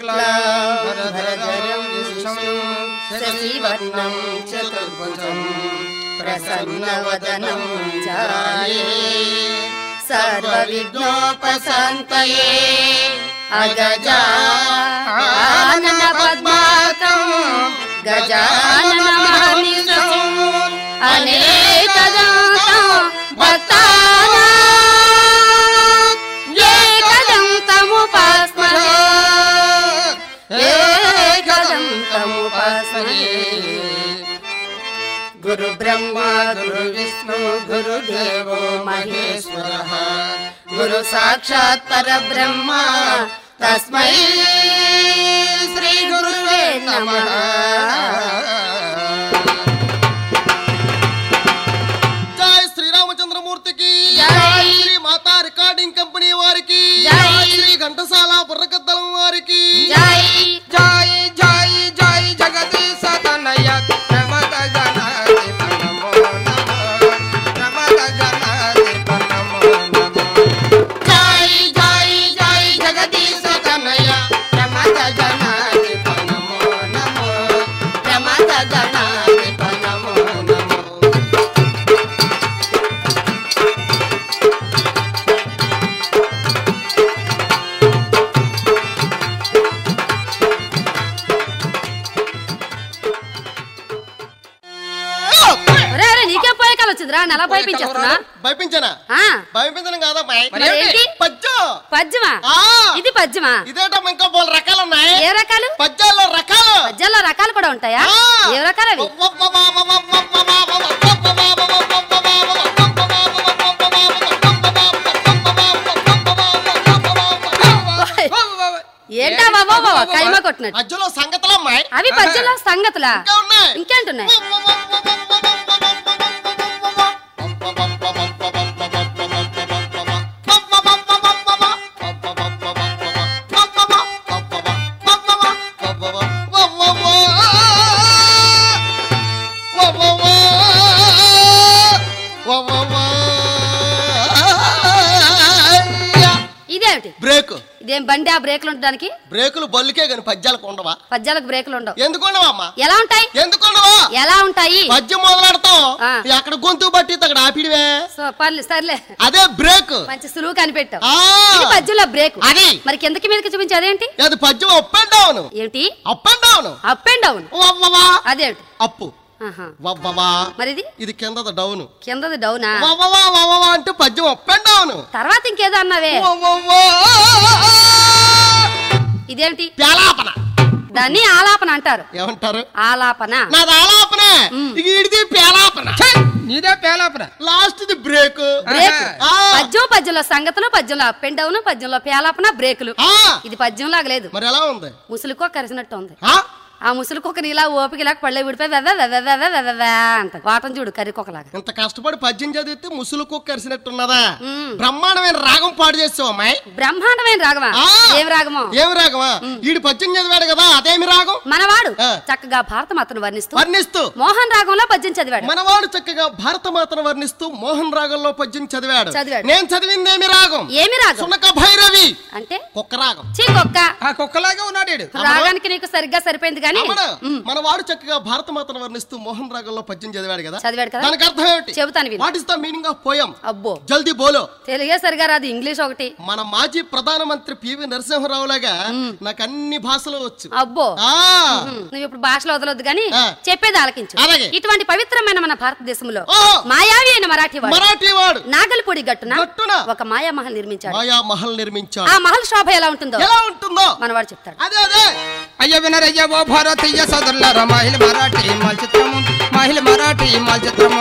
शुक्लाम्बरधरं विष्णुं शशिवर्णं चतुर्भुजं प्रसन्नवदनं ध्याये सर्वविघ्नोपशान्तये अगजा आननपद्मार्कं गजाननमहर्निशम् अनेकदातं भक्तानाम् एकदन्तमुपास्महे एकदन्तमुपास्महे गुरु ब्रह्मा गुरु विष्णु गुरुदेवो महेश्वरः गुरु साक्षात् परब्रह्म तस्मै श्री गुरुवे नमः జై శ్రీరామచంద్రమూర్తికి జై. శ్రీ మాతా రికార్డింగ్ కంపెనీ వారికి జై. శ్రీ ఘంటసాల బుర్రకద్దలం వారికి జై జై జై జై జగదీశ తనయ ప్రమద గణాది నమో నమో ప్రమద గణాది నమో నమో జై జై జై జగదీశ తనయ ప్రమద గణాది నమో నమో ప్రమద గణాది నమో నమో ఒరే ఒరే నీకే పోయే కాలు వచ్చిందిరా నెల భయపించేస్తున్నా భయపించనా ఆ, భయపించడం కాదా అమ్మాయి? మరి ఏంటి? పద్యం పద్యమా ఆ. ఇది పద్యమా ఇదేటమ్మా ఇంకా పోల రకాలు ఉన్నాయి ఏ రకాలు పద్యాల్లో రకాలు పద్యాల్లో రకాలు కూడా ఉంటాయా ఆ. ఏ రకాలు అవి ఏంటా బాబా బాబా కైమా కొట్టినట్టు మధ్యలో సంగతులు అమ్మాయి అవి పద్యంలో సంగతులా ఇంకా ఉన్నాయి ఇంకేంటున్నాయి ఇదేమిటి బ్రేక్ ఇదేం బండి ఆ బ్రేకులు ఉండడానికి బ్రేకులు బల్లుకే గాని పద్యాలకు ఉండవా పద్యాలకు బ్రేకులు ఉండవు ఎందుకు ఉండవా అమ్మా ఎలా ఉంటాయి ఎందుకు ఉండవా ఎలా ఉంటాయి పద్యం మొదలెడతాం ఆ. అక్కడ గొంతు బట్టి అక్కడ ఆపిడివే సో పర్లే సర్లే అదే బ్రేక్ మంచి సులువు కనిపెట్టావు ఆ. ఇది పద్యంలో బ్రేక్ అది. మరి కిందకి మీదకి చూపించి అదేంటి అది పద్యం అప్ అండ్ డౌన్ ఏమిటి up and down up and down వవ్వవా అదేమిటి అప్పు ఆహా. వవ్వవా మరి ఇది ఇది కిందది డౌన్ కిందది డౌనా వవ్వవా వవ్వవా అంటే పద్యం అప్ అండ్ డౌన్ తర్వాత ఇంకేదో అన్నావే ఇదేమిటి పేలాపన దాన్ని ఆలాపన అంటారు ఏమంటారు ఆలాపన నాది ఆలాపన ఇక ఇడిది పేలాపన ఛే! నీదే పేలాపన లాస్ట్ ఇది బ్రేక్ బ్రేక్ ఆ. పద్యం పద్యంలో సంగతులు పద్యంలో అప్ అండ్ డౌన్ పద్యంలో పేలాపన బ్రేకులు ఆ. ఇది పద్యం లాగా లేదు మరి ఎలా ఉంది ముసులుకో కరిసినట్టు ఉంది ఆ? ఆ ముసులుకొక ఇలా ఓపిక ఇలా పళ్ళే విడిపోయి వెద వెద వెద వెద వెద అంటది వాటం చూడు కర్రీకొకలాగా ఇంత కష్టపడి పద్యం చదివితే ముసులు కుక్క అరిసినట్టున్నదా బ్రహ్మాండమైన రాగం పాడు చేస్తావు అమ్మాయి బ్రహ్మాండమైన రాగమా ఆ. ఏం రాగమో ఏమి రాగమా ఈడు పద్యం చదివాడు కదా అదేమి రాగం మనవాడు ఆ. చక్కగా భారతమాతను వర్ణిస్తూ వర్ణిస్తూ మోహన్ రాగంలో పద్యం చదివాడు మనవాడు చక్కగా భారతమాతను వర్ణిస్తూ మోహన్ రాగంలో పద్యం చదివాడు చదివాడు. నేను చదివిందేమి రాగం ఏమి రాగం సునక భైరవి అంటే కుక్క రాగం చీ కుక్క ఆ కుక్కలాగే ఉన్నాడు ఈడు. రాగానికి నీకు సరిగ్గా సరిపోయింది కానీ అమ్మడు, మనవాడు చక్కగా భారతమాతను వర్ణిస్తూ మోహన్ రాగంలో పద్యం చదివాడు కదా చదివాడు కదా దానికి అర్థం ఏమిటి చెబుతాను విను what is the meaning of poem అబ్బో జల్దీ బోలో తెలుగే సరిగా రాదు ఇంగ్లీష్ ఒకటి మన మాజీ ప్రధానమంత్రి పివి నరసింహరావు లాగా నాకు అన్ని భాషలు వచ్చు అబ్బో ఆ నువ్వు ఇప్పుడు భాషలో వదలొద్దు గాని ఆ. చెప్పేది ఆలకించు అలాగే. ఇటువంటి పవిత్రమైన మన భారతదేశంలో ఓహో. మాయావి అయిన మరాఠీ వాడు మరాఠీ వాడు నాగల్పూడి గట్టున గట్టున ఒక మాయా మహల్ నిర్మించాడు మాయా మహల్ నిర్మించాడు ఆ మహల్ శోభ ఎలా ఉంటుందో ఎలా ఉంటుందో మనవాడు చెప్తాడు అదే అదే అయ్య వినరయ్య ఓ భారతీయ సోదరులారా మహిళ మరాఠీ మాల్ చిత్రము మహిళ మరాఠీ మాల్ చిత్రము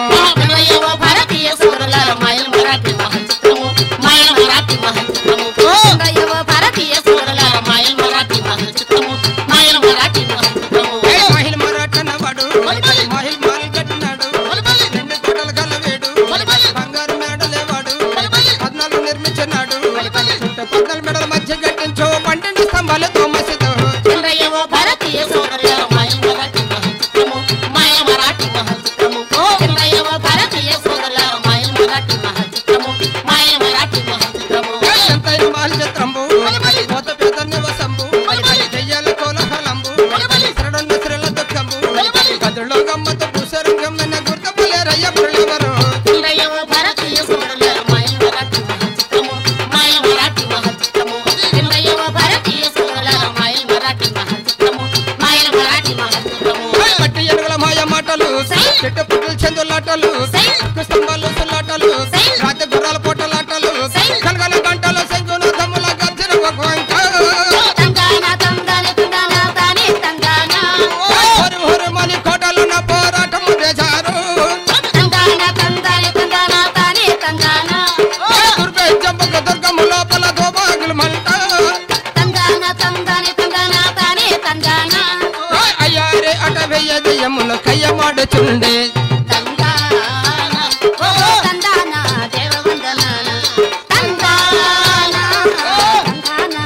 భారతీయ సోదరులార మైల్ మరాఠీ మహల్ చిత్రము మైల్ మరాఠీ మహల్ చిత్రము అయ్యో భారతీయ సోదరులార మైల్ మరాఠీ మహల్ చిత్రము మైల్ మరాఠీ మహల్ చిత్రము ఏ మహిళ మరాఠన వాడు మహిళ మాల్ కట్టినాడు రెండు కోటలు గలవేడు బంగారు మేడలే వాడు పద్నాలుగు నిర్మించినాడు చుట్టూ పద్నాలుగు మెడల మధ్య కట్టించు పన్నెండు స్తంభాలతో మసీదు చంద్రయ్యవో భారతీయ సోదరులార మైల్ మరాఠీ మహల్ చిత్రము మైల్ మరాఠీ మహల్ చిత్రము చంద్రయ్యవో భారతీయ సోదరులార మైల్ మరాఠీ మహల్ చిత్రము మైల్ మరాఠీ మహల్ చిత్రము ఎంతైన మాల్ చిత్రంబు పోత పేద నివసంబు దెయ్యాల చెంపక దుర్గమ్మ లోపల దోబాగులు మంట తందాన తందాని తందాన తానే తందాన అయ్యారే అట వెయ్య దెయ్యములు కయ్యమాడుచుండే తందాన ఓ తందాన దేవవందనాన తందాన తందాన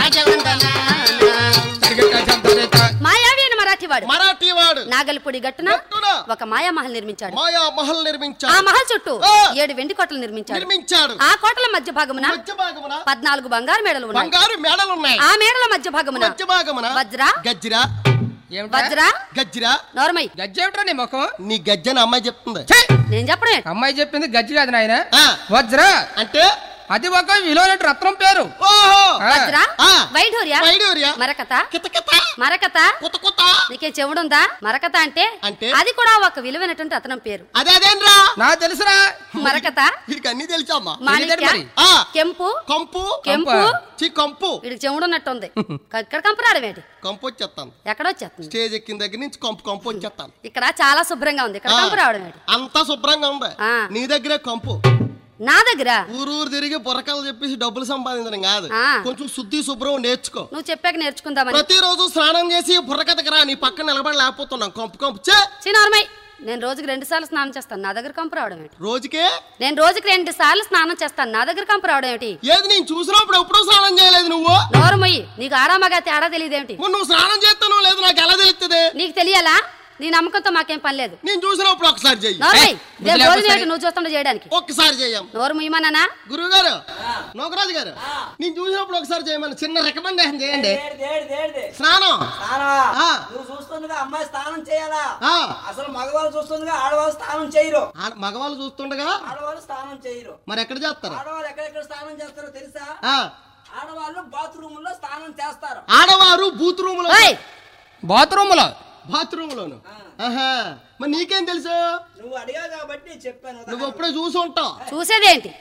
రాజవందనాన తిరిగిట చెంతలేత మాయావి అని మరాఠీవాడు మరాఠీ వాడు నాగలిపూడి గట్టున గట్టున ఒక మాయా మహల్ నిర్మించాడు మాయా మహల్ ఆ నిర్మించాడు మహల్ చుట్టూ ఆ. ఏడు వెండి కోటలు నిర్మించాడు నిర్మించాడు ఆ కోటల మధ్య భాగమున మధ్య భాగమున పద్నాలుగు బంగారు మేడలు ఉన్నాయి బంగారు మేడలు ఉన్నాయి ఆ మేడల మధ్య భాగమున మధ్య భాగమున వజ్ర గజ్జిరా ఏమిటా వజ్ర గజ్జిరా నోర్మై గజ్జేమిట్రా నీ ముఖం నీ గజ్జని అమ్మాయి చెప్తుంది ఛీ! నేను చెప్పడే అమ్మాయి చెప్పింది గజ్జి కాదు నాయన ఆ, వజ్ర అంటే అది ఒక విలువైన రత్నం పేరు ఓహో ఆ. వజ్ర ఆ. వైఢూర్య వైడూర్య మరకత కితకిత మరకత కుత కుత నీకే చెవుడుందా మరకత అంటే అంటే? అది కూడా ఒక విలువైనటువంటి రత్నం పేరు అదే అదేంరా నా తెలుసురా మరకత వీడికి అన్ని తెలుసమ్మా మాణిక్య మరి. ఆ కెంపు కంపు కెంపు కంపా? చి కంపు వీడికి చెవుడున్నట్టుంది ఇక్కడ కంపు రావడం ఏంటి కంపు వచ్చేస్తాను ఎక్కడొచ్చేస్తుంది స్టేజ్ ఎక్కిన దగ్గర నుంచి కంపు కంపు వచ్చేస్తాను ఇక్కడ చాలా శుభ్రంగా ఉంది ఇక్కడ ఆ. కంపు రావడం ఏంటి అంతా శుభ్రంగా ఉంది ఆ. నీ దగ్గరే కంపు నా దగ్గర ఊరూరు తిరిగి బుర్రకలు చెప్పేసి డబ్బులు సంపాదించడం కాదు ఆ. కొంచెం శుద్ధి శుభ్రం నేర్చుకో నువ్వు చెప్పాక నేర్చుకుందామని ప్రతిరోజు స్నానం చేసి బుర్రకథకు రా నీ పక్కన నిలబడి లేకపోతున్నాం కంపు కంపు చే చిన్నారమై నేను రోజుకి రెండు సార్లు స్నానం చేస్తాను నా దగ్గర కంపు రావడం ఏంటి రోజుకే నేను రోజుకి రెండు సార్లు స్నానం చేస్తాను నా దగ్గర కంపు రావడం ఏంటి ఏది నేను చూసినప్పుడు ఎప్పుడూ స్నానం చేయలేదు నువ్వు నోరమొయ్యి నీకు ఆరామగా తేడా తెలియదేమిటి మరి నువ్వు స్నానం చేస్తానో లేదు నాకు ఎలా తెలుస్తుంది నీకు తెలియాలా నీ నమ్మకంతో మాకేం పని లేదు నేను చూసినప్పుడు ఒకసారి చెయ్యి నోరమయ్యి ఏయ్, రేపు వదిలేపు రోజు సరే. ఏంటి నువ్వు చూస్తుండే చేయడానికి ఒక్కసారి చెయ్యం నోరు ముయ్యమన్నానా గురువు గారు నోకరాజు గారు నేను చూసినప్పుడు ఒకసారి చేయమని చిన్న రికమెండేషన్ చేయండి దేడి దేడి స్నానం స్నానమా ఆ. నువ్వు చూస్తుండగా అమ్మాయి స్నానం చేయాలా ఆ. అసలు మగవాళ్ళు చూస్తుండగా ఆడవాళ్ళు స్నానం చేయరు ఆ మగవాళ్ళు చూస్తుండగా ఆడవాళ్ళు స్నానం చేయరు మరి ఎక్కడ చేస్తారు ఆడవాళ్ళు ఎక్కడెక్కడ స్నానం చేస్తారో తెలుసా ఆ, ఆడవాళ్ళు బాత్రూమ్ లో స్నానం చేస్తారు ఆడవారు బూత్ రూమ్ లో ఓయ్ బాత్రూమ్ లో బాత్రూమ్ లోను ఆహా మరి నీకేం తెలుసు నువ్వు అడిగావు కాబట్టి చెప్పాను నువ్వు ఎప్పుడో చూసి ఉంటావు చూసేదేంటి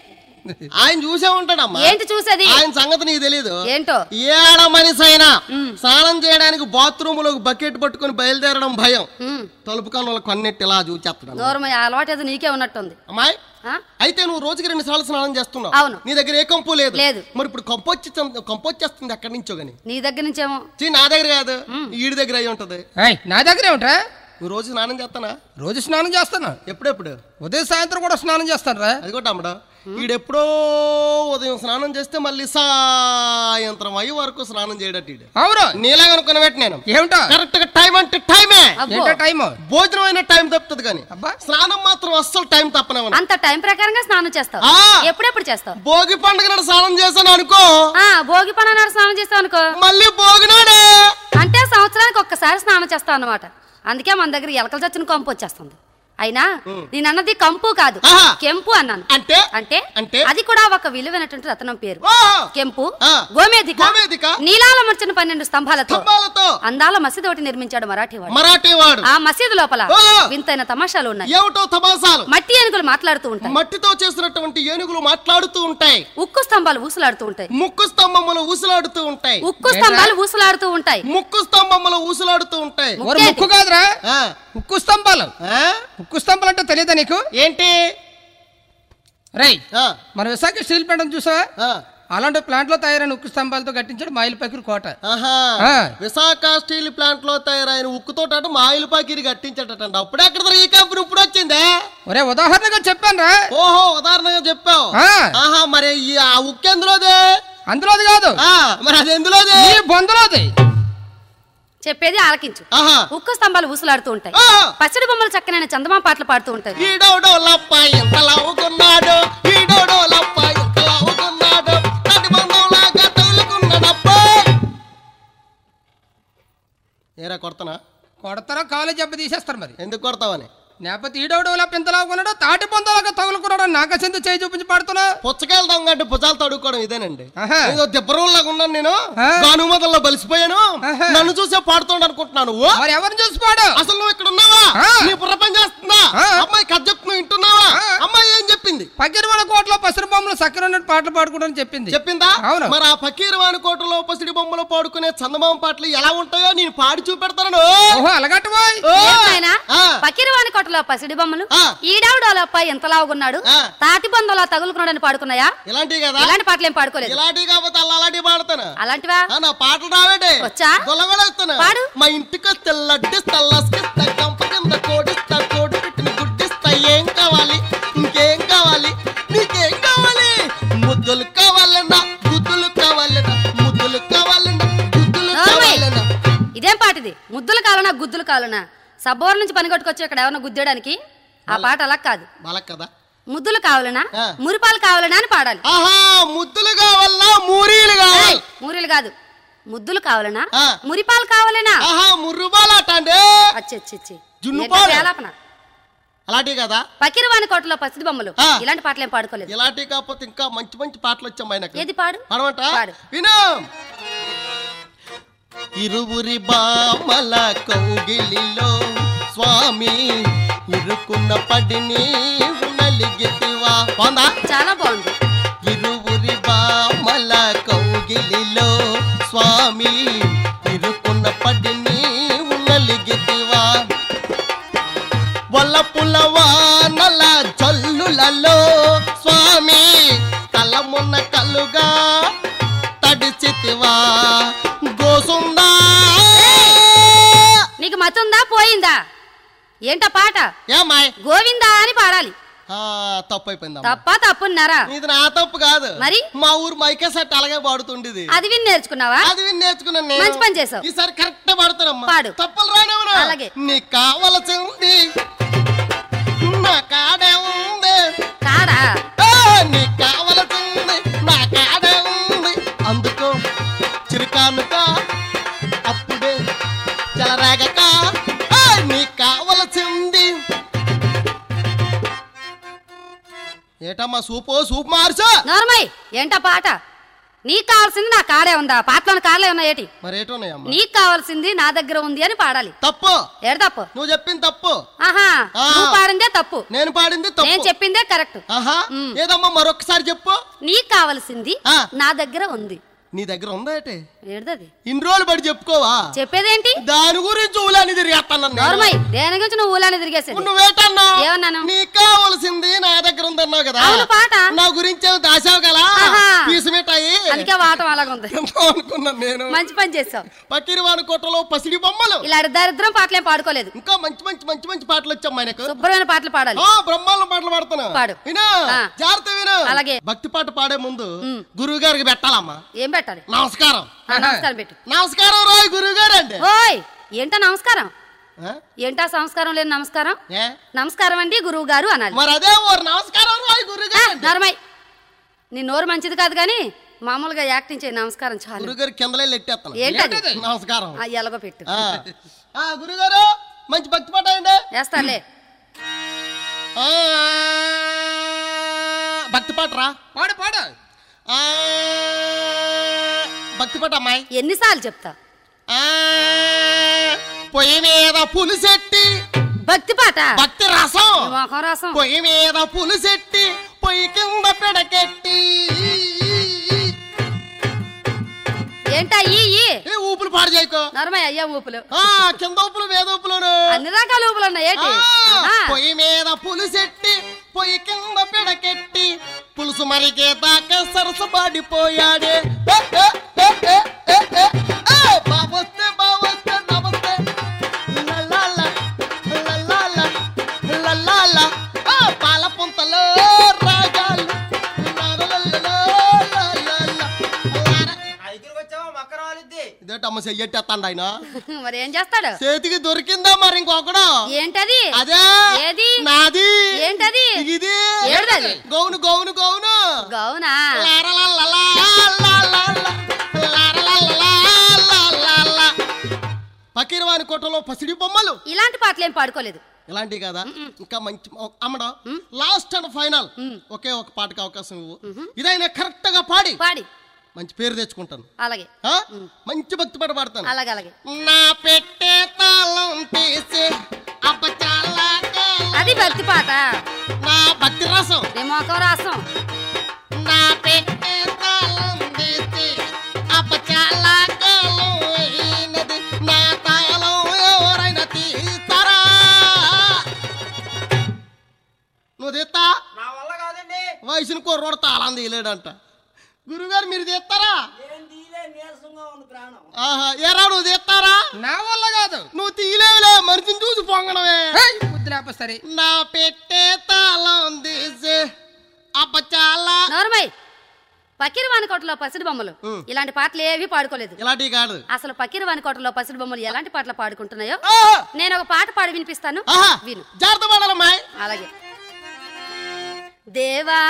ఆయన చూసే ఉంటాడమ్మా ఏంటి చూసేది ఆయన సంగతి నీకు తెలియదు ఏంటో ఏడ మనిషి అయినా స్నానం చేయడానికి బాత్రూమ్ లో బకెట్ పట్టుకొని బయలుదేరడం భయం ఉమ్, తలుపు కన్నుల కొన్నెట్టి ఇలా చూచేస్తాడు నోరు ముయ్య అలవాటు ఏదో నీకే ఉన్నట్టుంది అమ్మాయి ఆ? అయితే నువ్వు రోజుకి రెండు సార్లు స్నానం చేస్తున్నావు అవును. నీ దగ్గర ఏ కంపు లేదు లేదు. మరి ఇప్పుడు కంపు వచ్చి కంపు వచ్చేస్తుంది ఎక్కడి నుంచో గాని నీ దగ్గర నుంచేమో చీ నా దగ్గర కాదు ఈడి దగ్గర అయి ఉంటది ఏయ్, నా దగ్గర ఏమిట్రా నువ్వు రోజు స్నానం చేస్తానా రోజు స్నానం చేస్తాను ఎప్పుడెప్పుడు ఉదయం సాయంత్రం కూడా స్నానం చేస్తాను రా అది కూడా అమ్మడా ఈడెప్పుడో ఉదయం స్నానం చేస్తే మళ్ళీ సాయంత్రం అయ్యే వరకు స్నానం చేయడట్టు ఈడు అవును నీలాగా అనుకున్న పెట్టి నేను ఏమిటో కరెక్ట్ గా టైం అంటే టైమే అబ్బో ఏంటో టైం భోజనం అయిన టైం తప్పుతుంది కానీ అబ్బా. స్నానం మాత్రం అస్సలు టైం తప్పనివ్వను అంత టైం ప్రకారంగా స్నానం చేస్తావు ఆ. ఎప్పుడెప్పుడు చేస్తావు భోగి పండుగ నాడు స్నానం చేశాను అనుకో ఆ భోగి పనులు నాడు స్నానం చేస్తావు అనుకో మళ్ళీ భోగినాడే అంటే సంవత్సరానికి ఒక్కసారి స్నానం చేస్తావు అన్నమాట అందుకే మన దగ్గర ఎలకలు చచ్చిన కంపు వచ్చేస్తుంది అయినా నేను అన్నది కంపు కాదు ఆహా. కెంపు అన్నాను అంటే అంటే అంటే? అది కూడా ఒక విలువైనటువంటి రత్నం పేరు ఓ! కెంపు ఆ. గోమేధిక గోమేధిక. నీలాల మర్చిన పన్నెండు స్తంభాలతో స్తంభాలతో అందాల మసీదు ఒకటి నిర్మించాడు మరాఠీ వాడు మరాఠీ వాడు ఆ మసీదు లోపల ఓ! వింతైన తమాషాలు ఉన్నాయి ఏమిటో తమాసాలు మట్టి ఏనుగులు మాట్లాడుతూ ఉంటాయి మట్టితో చేసినటువంటి ఏనుగులు మాట్లాడుతూ ఉంటాయి ఉక్కు స్తంభాలు ఊసులాడుతూ ఉంటాయి ముక్కు స్తంభములు ఊసులాడుతూ ఉంటాయి ఉక్కు స్తంభాలు ఊసులాడుతూ ఉంటాయి ముక్కు స్తంభములు ఊసులాడుతూ ఉంటాయి ఒక ముక్కేంటి? ముక్కు కాదురా ఆ, ఉక్కు స్తంభాలు ఆ? ఉక్కు స్తంభాలు అంటే తెలియదా నీకు ఏంటి రై ఆ, మన విశాఖ స్టీల్ ప్లాంట్ చూసావా ఆ, అలాంటి ప్లాంట్ లో తయారైన ఉక్కు స్తంభాలతో కట్టించాడు మైలు పకిరి కోట ఆహా ఆ. విశాఖ స్టీల్ ప్లాంట్ లో తయారైన ఉక్కుతో మా ఆయిల్ పాకిరి కట్టించటంట అప్పుడే ఎక్కడ ఈ కంపెనీ ఇప్పుడు వచ్చిందే ఒరే ఉదాహరణగా చెప్పాను రా ఓహో ఉదాహరణగా చెప్పావు ఆ. ఆహా మరి ఈ ఆ ఉక్కు ఎందులోదే అందులోది కాదు ఆ, మరి అది ఎందులోదే నీ బొందులోది చెప్పేది ఆలకించు ఆహా ఉక్కు స్తంభాలు ఊసులాడుతూ ఉంటాయి ఆ. పచ్చడి బొమ్మలు చక్కనైన చందమా పాటలు పాడుతూ ఉంటాయి ఈడోడో లప్ప ఎంత లావుకున్నాడు ఈడోడో లప్ప ఎంత లావుకున్నాడు నటి బంధంలాగా తగులుకున్నాడప్ప ఏరా కొడతానా కొడతారా కాలు జబ్బ తీసేస్తారు మరి ఎందుకు కొడతావని లేకపోతే ఈడోడోలా పింతలా కొన్నాడు తాటి పొందలాగా తగులుకున్నాడు నాగసింత చేయి చూపించి పాడుతున్నా పుచ్చకాయలు దొంగంటే భుజాలు తడుక్కోవడం ఇదేనండి ఆహా. ఏదో దిబ్బరంలాగా ఉన్నాను నేను ఆ. గానుమదల్లో బలిసిపోయాను ఆహా. నన్ను చూసే పాడుతుండ అనుకుంటున్నాను నువ్వు మరి ఎవరిని చూసి పాడు అసలు నువ్వు ఇక్కడ ఉన్నావా ఆ. నీ బుర్ర పని చేస్తుందా ఆ. అమ్మాయి కథ చెప్తున్నావు వింటున్నావా ఆ. అమ్మాయి ఏం చెప్పింది పగిరివల కోటలో పసిరి బొమ్మలు సక్కర ఉన్నట్టు పాటలు పాడుకుంటారని చెప్పింది చెప్పిందా అవును. మరి ఆ ఫకీరవాణి కోటలో పసిడి బొమ్మలు పాడుకునే చందమామ పాటలు ఎలా ఉంటాయో నేను పాడి చూపెడతాను ఓహో అలగట్టు పోయ్ ఓ! ఏం నాయనా? ఆ. పకీరవాణి కోట కొట్టలో పసిడి బొమ్మలు ఆ. ఈడావిడోలప్ప ఎంతలాగున్నాడు ఆ. తాటి బంధులా తగులుకున్నాడని పాడుకున్నాయా ఇలాంటివి కదా ఇలాంటి పాటలు ఏం పాడుకోలేదు ఇలాంటివి కాకపోతే అలా అలాంటివి పాడతాను అలాంటివా ఆ, నా పాటలు రావేటి వచ్చా? గొల్లగొడేస్తాను పాడు. మా ఇంటికి వస్తే లడ్డిస్తా లస్కిస్తా కంప కింద కోడిస్తా కోడి పెట్టిన గుడ్డిస్తా ఏం కావాలి ఇంకేం కావాలి నీకేం కావాలి ముద్దులు కావాలన్నా గుద్దులు కావాలన్నా ముద్దులు కావాలన్నా గుద్దులు నోర్మై. కావాలన్నా ఇదేం పాట ఇది ముద్దులు కాలనా గుద్దులు కాలనా సబ్బోర్ నుంచి పని కొట్టుకొచ్చి ఇక్కడ ఎవరన్నా గుద్దేయడానికి ఆ పాట అలా కాదు బాలక్ కదా ముద్దులు కావాలనా ఆ. మురిపాలు కావాలనా అని పాడాలి ఆహా ముద్దులు కావాలన్నా మూరీలు కావాలి ఏయ్, మూరీలు కాదు ముద్దులు కావాలనా ఆ. మురిపాలు కావాలనా ఆహా ముర్రుబాలట అండి అచ్చి జున్ను ఏంటో పాలు. వేలాపన అలాంటివి కదా పకిరవాణి కోటలో పసిడి బొమ్మలు ఆ. ఇలాంటి పాటలు ఏం పాడుకోలేదు ఇలాంటివి కాకపోతే ఇంకా మంచి మంచి పాటలు వచ్చాం ఆయనకు ఏది పాడు పాడమంట పాడు. విను ఇరువురి బామల కౌగిలిలో స్వామి ఇరుకున్న పడిని నలిగితివా బాగుందా చాలా బాగుంది ఇరువురి బామల కౌగిలిలో స్వామి ఇరుకున్న పడిని నలిగితివా వల్లపుల వానల జల్లులలో స్వామి కలమున్న కలుగా తడిచితివా గోసుందా నీకు మతుందా పోయిందా ఏంటా పాట ఏమాయ్ గోవిందా అని పాడాలి తప్పు అయిపోయిందా తప్ప తప్పున్నారా ఇది నా తప్పు కాదు మరి? మా ఊరు మైకే సెట్ అలాగే పాడుతుండేది అది విని నేర్చుకున్నావా అది విని నేర్చుకున్నాను నేను మంచి పని చేసావు. ఈసారి కరెక్ట్ పాడుతానమ్మా పాడు. తప్పులు రానివ్వను అలాగే. నీకు కావలసింది నా కాడే ఉంది కాడా ఆ, నీకు కావలసింది నా కాడే ఉంది అందుకో చిరుకానుక అప్పుడే చెలరేగక ఆ, నీకు కావలసింది ఏటమ్మా సూపు సూపు మార్చు నోర్మయ్ ఏంటా పాట నీకు కావాల్సింది నా కాడే ఉందా పాటలోని కార్లే ఉన్నా ఏటి మరి ఏటోన్నాయమ్మా నీకు కావాల్సింది నా దగ్గర ఉంది అని పాడాలి తప్పు ఏడు తప్పు నువ్వు చెప్పింది తప్పు ఆహా ఆ. నువ్వు పాడిందే తప్పు నేను పాడింది నేను తప్పు చెప్పిందే కరెక్ట్ ఆహా మ్. ఏదమ్మా మరొకసారి చెప్పు నీకు కావాల్సింది ఆ. నా దగ్గర ఉంది నీ దగ్గర ఉందా ఏటే ఏడుదది ఇన్ని రోజులు పడి చెప్పుకోవా చెప్పేదేంటి దాని గురించి ఊలని తిరిగేస్తాను నోర్మయ్ దేని గురించి నువ్వు ఊలాని తిరిగేసేది నువ్వేటన్నా ఏమన్నాను? నీకు కావాల్సింది నా దగ్గర ఉందన్నావు కదా అవును పాట. నా గురించి ఏమో దాచావు కదా ఆహా. పీసు మిఠాయి అందుకే వాటం అలాగుంది ఎంతో అనుకున్నాను నేను మంచి పని చేసావు పక్కిరి వాని కోటలో పసిడి బొమ్మలు ఇలాంటి దరిద్రం పాటలేం పాడుకోలేదు ఇంకా మంచి మంచి మంచి మంచి పాటలు వచ్చాం ఆయనకు శుభ్రమైన పాటలు పాడాలి ఆ బ్రహ్మాండ పాటలు పాడుతున్నా పాడు. విను ఆ. జాగ్రత్త విను అలాగే. భక్తి పాట పాడే ముందు మ్. గురువు గారికి పెట్టాలమ్మా ఏం పెట్టాలి నమస్కారం ఆ, నమస్కారం పెట్టు నమస్కారం రాయ్ గురువు గారు అండి ఓయ్ ఏంటా నమస్కారం ఆ? ఏంటా సంస్కారం లేని నమస్కారం ఏ? నమస్కారం అండి గురువు గారు అనాలి మరి అదే ఓర్ నమస్కారం రాయ్ గురువు గారు అండి. నరమై నీ నోరు మంచిది కాదు కానీ మామూలుగా యాక్టింగ్ చేయి నమస్కారం చాలు గురువు గారు కిందలే లెట్టేస్తాను ఏంటది నమస్కారం ఆ, ఎలాగో పెట్టు ఆ. ఆ, గురుగారు మంచి భక్తి పాట అండి వేస్తాలే ఆ, భక్తి పాట రా పాడు పాడు ఆ, భక్తి పాట అమ్మాయి ఎన్నిసార్లు చెప్తా ఆ, పొయ్యి మీద పులిసెట్టి భక్తి పాట భక్తి రసం నీ మొఖం రాసం పొయ్యి మీద పులిసెట్టి పొయ్యి కింద పిడకెట్టి ఏంటా ఈ ఈ ఏ ఊపులు పాడు చేయకో నరమయ్య అయ్యా ఊపులు ఆ కింద ఊపులు మీద ఊపులోను అన్ని రకాల ఊపులు ఉన్నాయి ఏంటి ఆ, ఆహా. పొయ్యి మీద పులిసెట్టి పొయ్యి కింద పిడకెట్టి పులుసు మరిగే దాకా సరసబాడిపోయాడే ఏ, ఏ, ఏ, ఏ, ఏ, ఏ. ఏ, బావొస్తే బావొస్తే నమస్తే లలాల, లలాల, లలాల. ఆ, పాల పుంతలో రాగాలు లలలలో, లలాల. లార. దగ్గరికి వచ్చావా మక్క రాలిద్ది ఇదేటమ్మ చెయ్యట్టేస్తాండి ఆయన మరి ఏం చేస్తాడు చేతికి దొరికిందా మరి ఇంకొకడు ఏంటది అదే ఏది నాది ఏంటది ఇది ఏడది? గౌను గౌను గౌను గౌనా లారలలలా, లాలాలా, లారలలలా, లాలాలా. పకీరవాని కోటలో పసిడి బొమ్మలు ఇలాంటి పాటలు ఏం పాడుకోలేదు ఇలాంటివి కదా ఇంకా మంచి అమ్మడం లాస్ట్ అండ్ ఫైనల్ ఒకే ఒక పాటకి అవకాశం ఇవ్వు ఇదైనా కరెక్ట్ గా పాడి పాడి మంచి పేరు తెచ్చుకుంటాను అలాగే ఆ? మంచి భక్తి పాట పాడతాను అలాగే అలాగే నా పెట్టే తాళం తీసి అబ్బచాలా అది భక్తి పాట నా భక్తి రసం నీ మొఖం రాసం నా పెట్టే తాళం తీసి అబ్బచాలా కాలం అయినది నా తాళం ఎవరైనా తీస్తారా తీయలేడంట గురుగారు మీరు తీస్తారా ఏం తీలే నీరసంగా ఉంది ప్రాణం ఆహా ఎరా నువ్వు తీస్తారా నా వల్ల కాదు నువ్వు తీయలేవులే మనిషిని చూసి పొంగడమే బుద్ధి లేపస్తరి నా పెట్టే తాళం తీసి అబ్బ చాలా నోర్మయ్ పకీర్వాణి కోటలో పసిడి బొమ్మలు ఉమ్. ఇలాంటి పాటలు ఏవి పాడుకోలేదు ఇలాంటివి కాదు అసలు పకీర్వాణి కోటలో పసిడి బొమ్మలు ఎలాంటి పాటలు పాడుకుంటున్నాయో ఆహా, నేను ఒక పాట పాడి వినిపిస్తాను ఆహా, విను జాగ్రత్త పడాలమ్మాయి అలాగే దేవా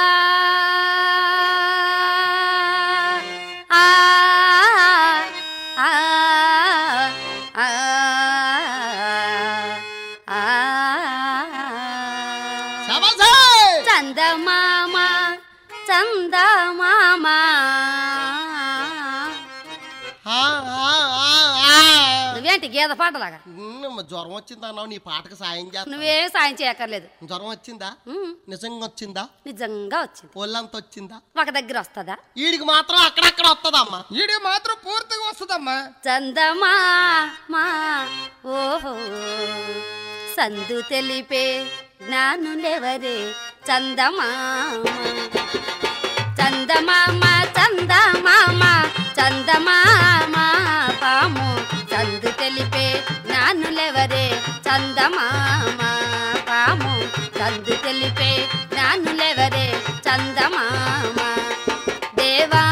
ఆ, ఆ, ఆ, ఆ, శబాషే! చందమామ చందమామ ఆ, ఆ, ఆ, ఆ. నువ్వేంటి గీత పాటలాగా ఉమ్, జ్వరం వచ్చిందా అన్నావు నీ పాటకు సాయం చేస్తా నువ్వేం సాయం చేయక్కర్లేదు జ్వరం వచ్చిందా ఉమ్, నిజంగా వచ్చిందా నిజంగా వచ్చింది ఒళ్ళంతా వచ్చిందా ఒక దగ్గర వస్తుందా వీడికి మాత్రం అక్కడక్కడ వస్తుందమ్మా ఈడి మాత్రం పూర్తిగా వస్తుందమ్మా చందమామా ఓహో సందు తెలిపే జ్ఞానులెవరే చందమామ చందమామ చందమామ చందమామ పాము సందు తెలిపే జ్ఞానులెవరే చందమామ పాము సందు తెలిపే జ్ఞానులెవరే చందమామ దేవా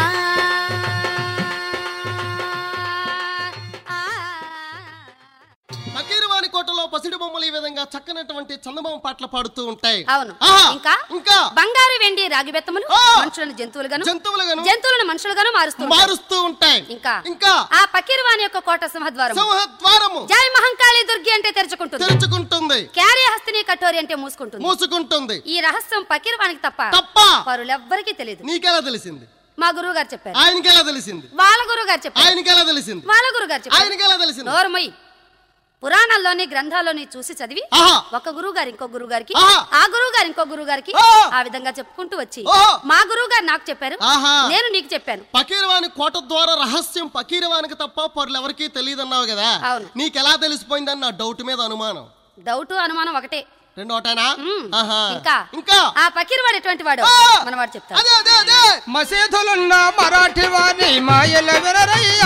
ఫకీరువాని కోటలో పసిడి బొమ్మలు ఈ విధంగా చక్కనటువంటి చందమామ పాటలు పాడుతూ ఉంటాయి అవును ఆహా, ఇంకా ఇంకా బంగారు వెండి రాగి బెత్తములు ఆ! మనుషులను జంతువులుగాను జంతువులుగాను జంతువులను మనుషులుగాను మారుస్తూ ఉంటాయి. మారుస్తూ ఉంటాయి ఇంకా ఇంకా ఆ పకీర్వాణి యొక్క కోట సింహద్వారం సింహద్వారము జై మహంకాళి దుర్గి అంటే తెరుచుకుంటుంది తెరుచుకుంటుంది క్యారీ హస్తిని కటోరి అంటే మూసుకుంటుంది మూసుకుంటుంది ఈ రహస్యం పకీర్వానికి తప్ప తప్ప పరులెవ్వరికీ తెలియదు నీకెలా తెలిసింది మా గురువు గారు చెప్పారు ఆయనకెలా తెలిసింది వాళ్ళ గురువు గారు చెప్పారు ఆయనకెలా తెలిసింది వాళ్ళ గురువు గారు చెప్పారు ఆయనకెలా తెలిసింది నోరుమొయ్ పురాణాల్లోని గ్రంథాల్లోని చూసి చదివి ఆహా ఒక గురువు గారు ఇంకో గురువు గారికి ఆహా. ఆ గురువు గారు ఇంకో గురువు గారికి ఆ. ఆ విధంగా చెప్పుకుంటూ వచ్చి ఓహో. మా గురువు గారు నాకు చెప్పారు ఆహా నేను నీకు చెప్పాను పకీరవాణి కోట ద్వారా రహస్యం పకీరవానికి తప్ప పరులు ఎవరికీ తెలియదు అన్నావు కదా అవును. నీకెలా తెలిసిపోయిందని నా డౌట్ మీద అనుమానం డౌట్ అనుమానం ఒకటే రెండు ఒకటేనా మ్మ్. ఆహా ఇంకా ఇంకా ఆ పకీర్ వాడు ఎటువంటి వాడు ఆ. మనవాడు చెప్తాడు అదే అదే అదే మసీదులున్న మరాఠీ వారి మాయల వినరయ్యా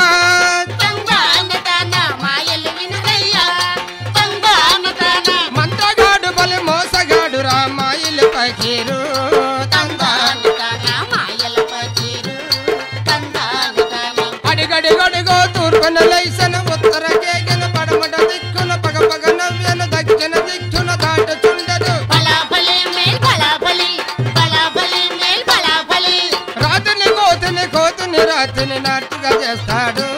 మంత్రగాడు బలి మోసగాడు రా మాయలు పకీరు అడిగడిగడిగో తూర్పున లైసన ఉత్తర కేగిన పడమట దిక్కున పగ పగ నవ్యన దక్షిణ దిక్కున దాటుచుండదు రాత్రిని కోతిని కోతిని రాత్రిని నాటుగా చేస్తాడు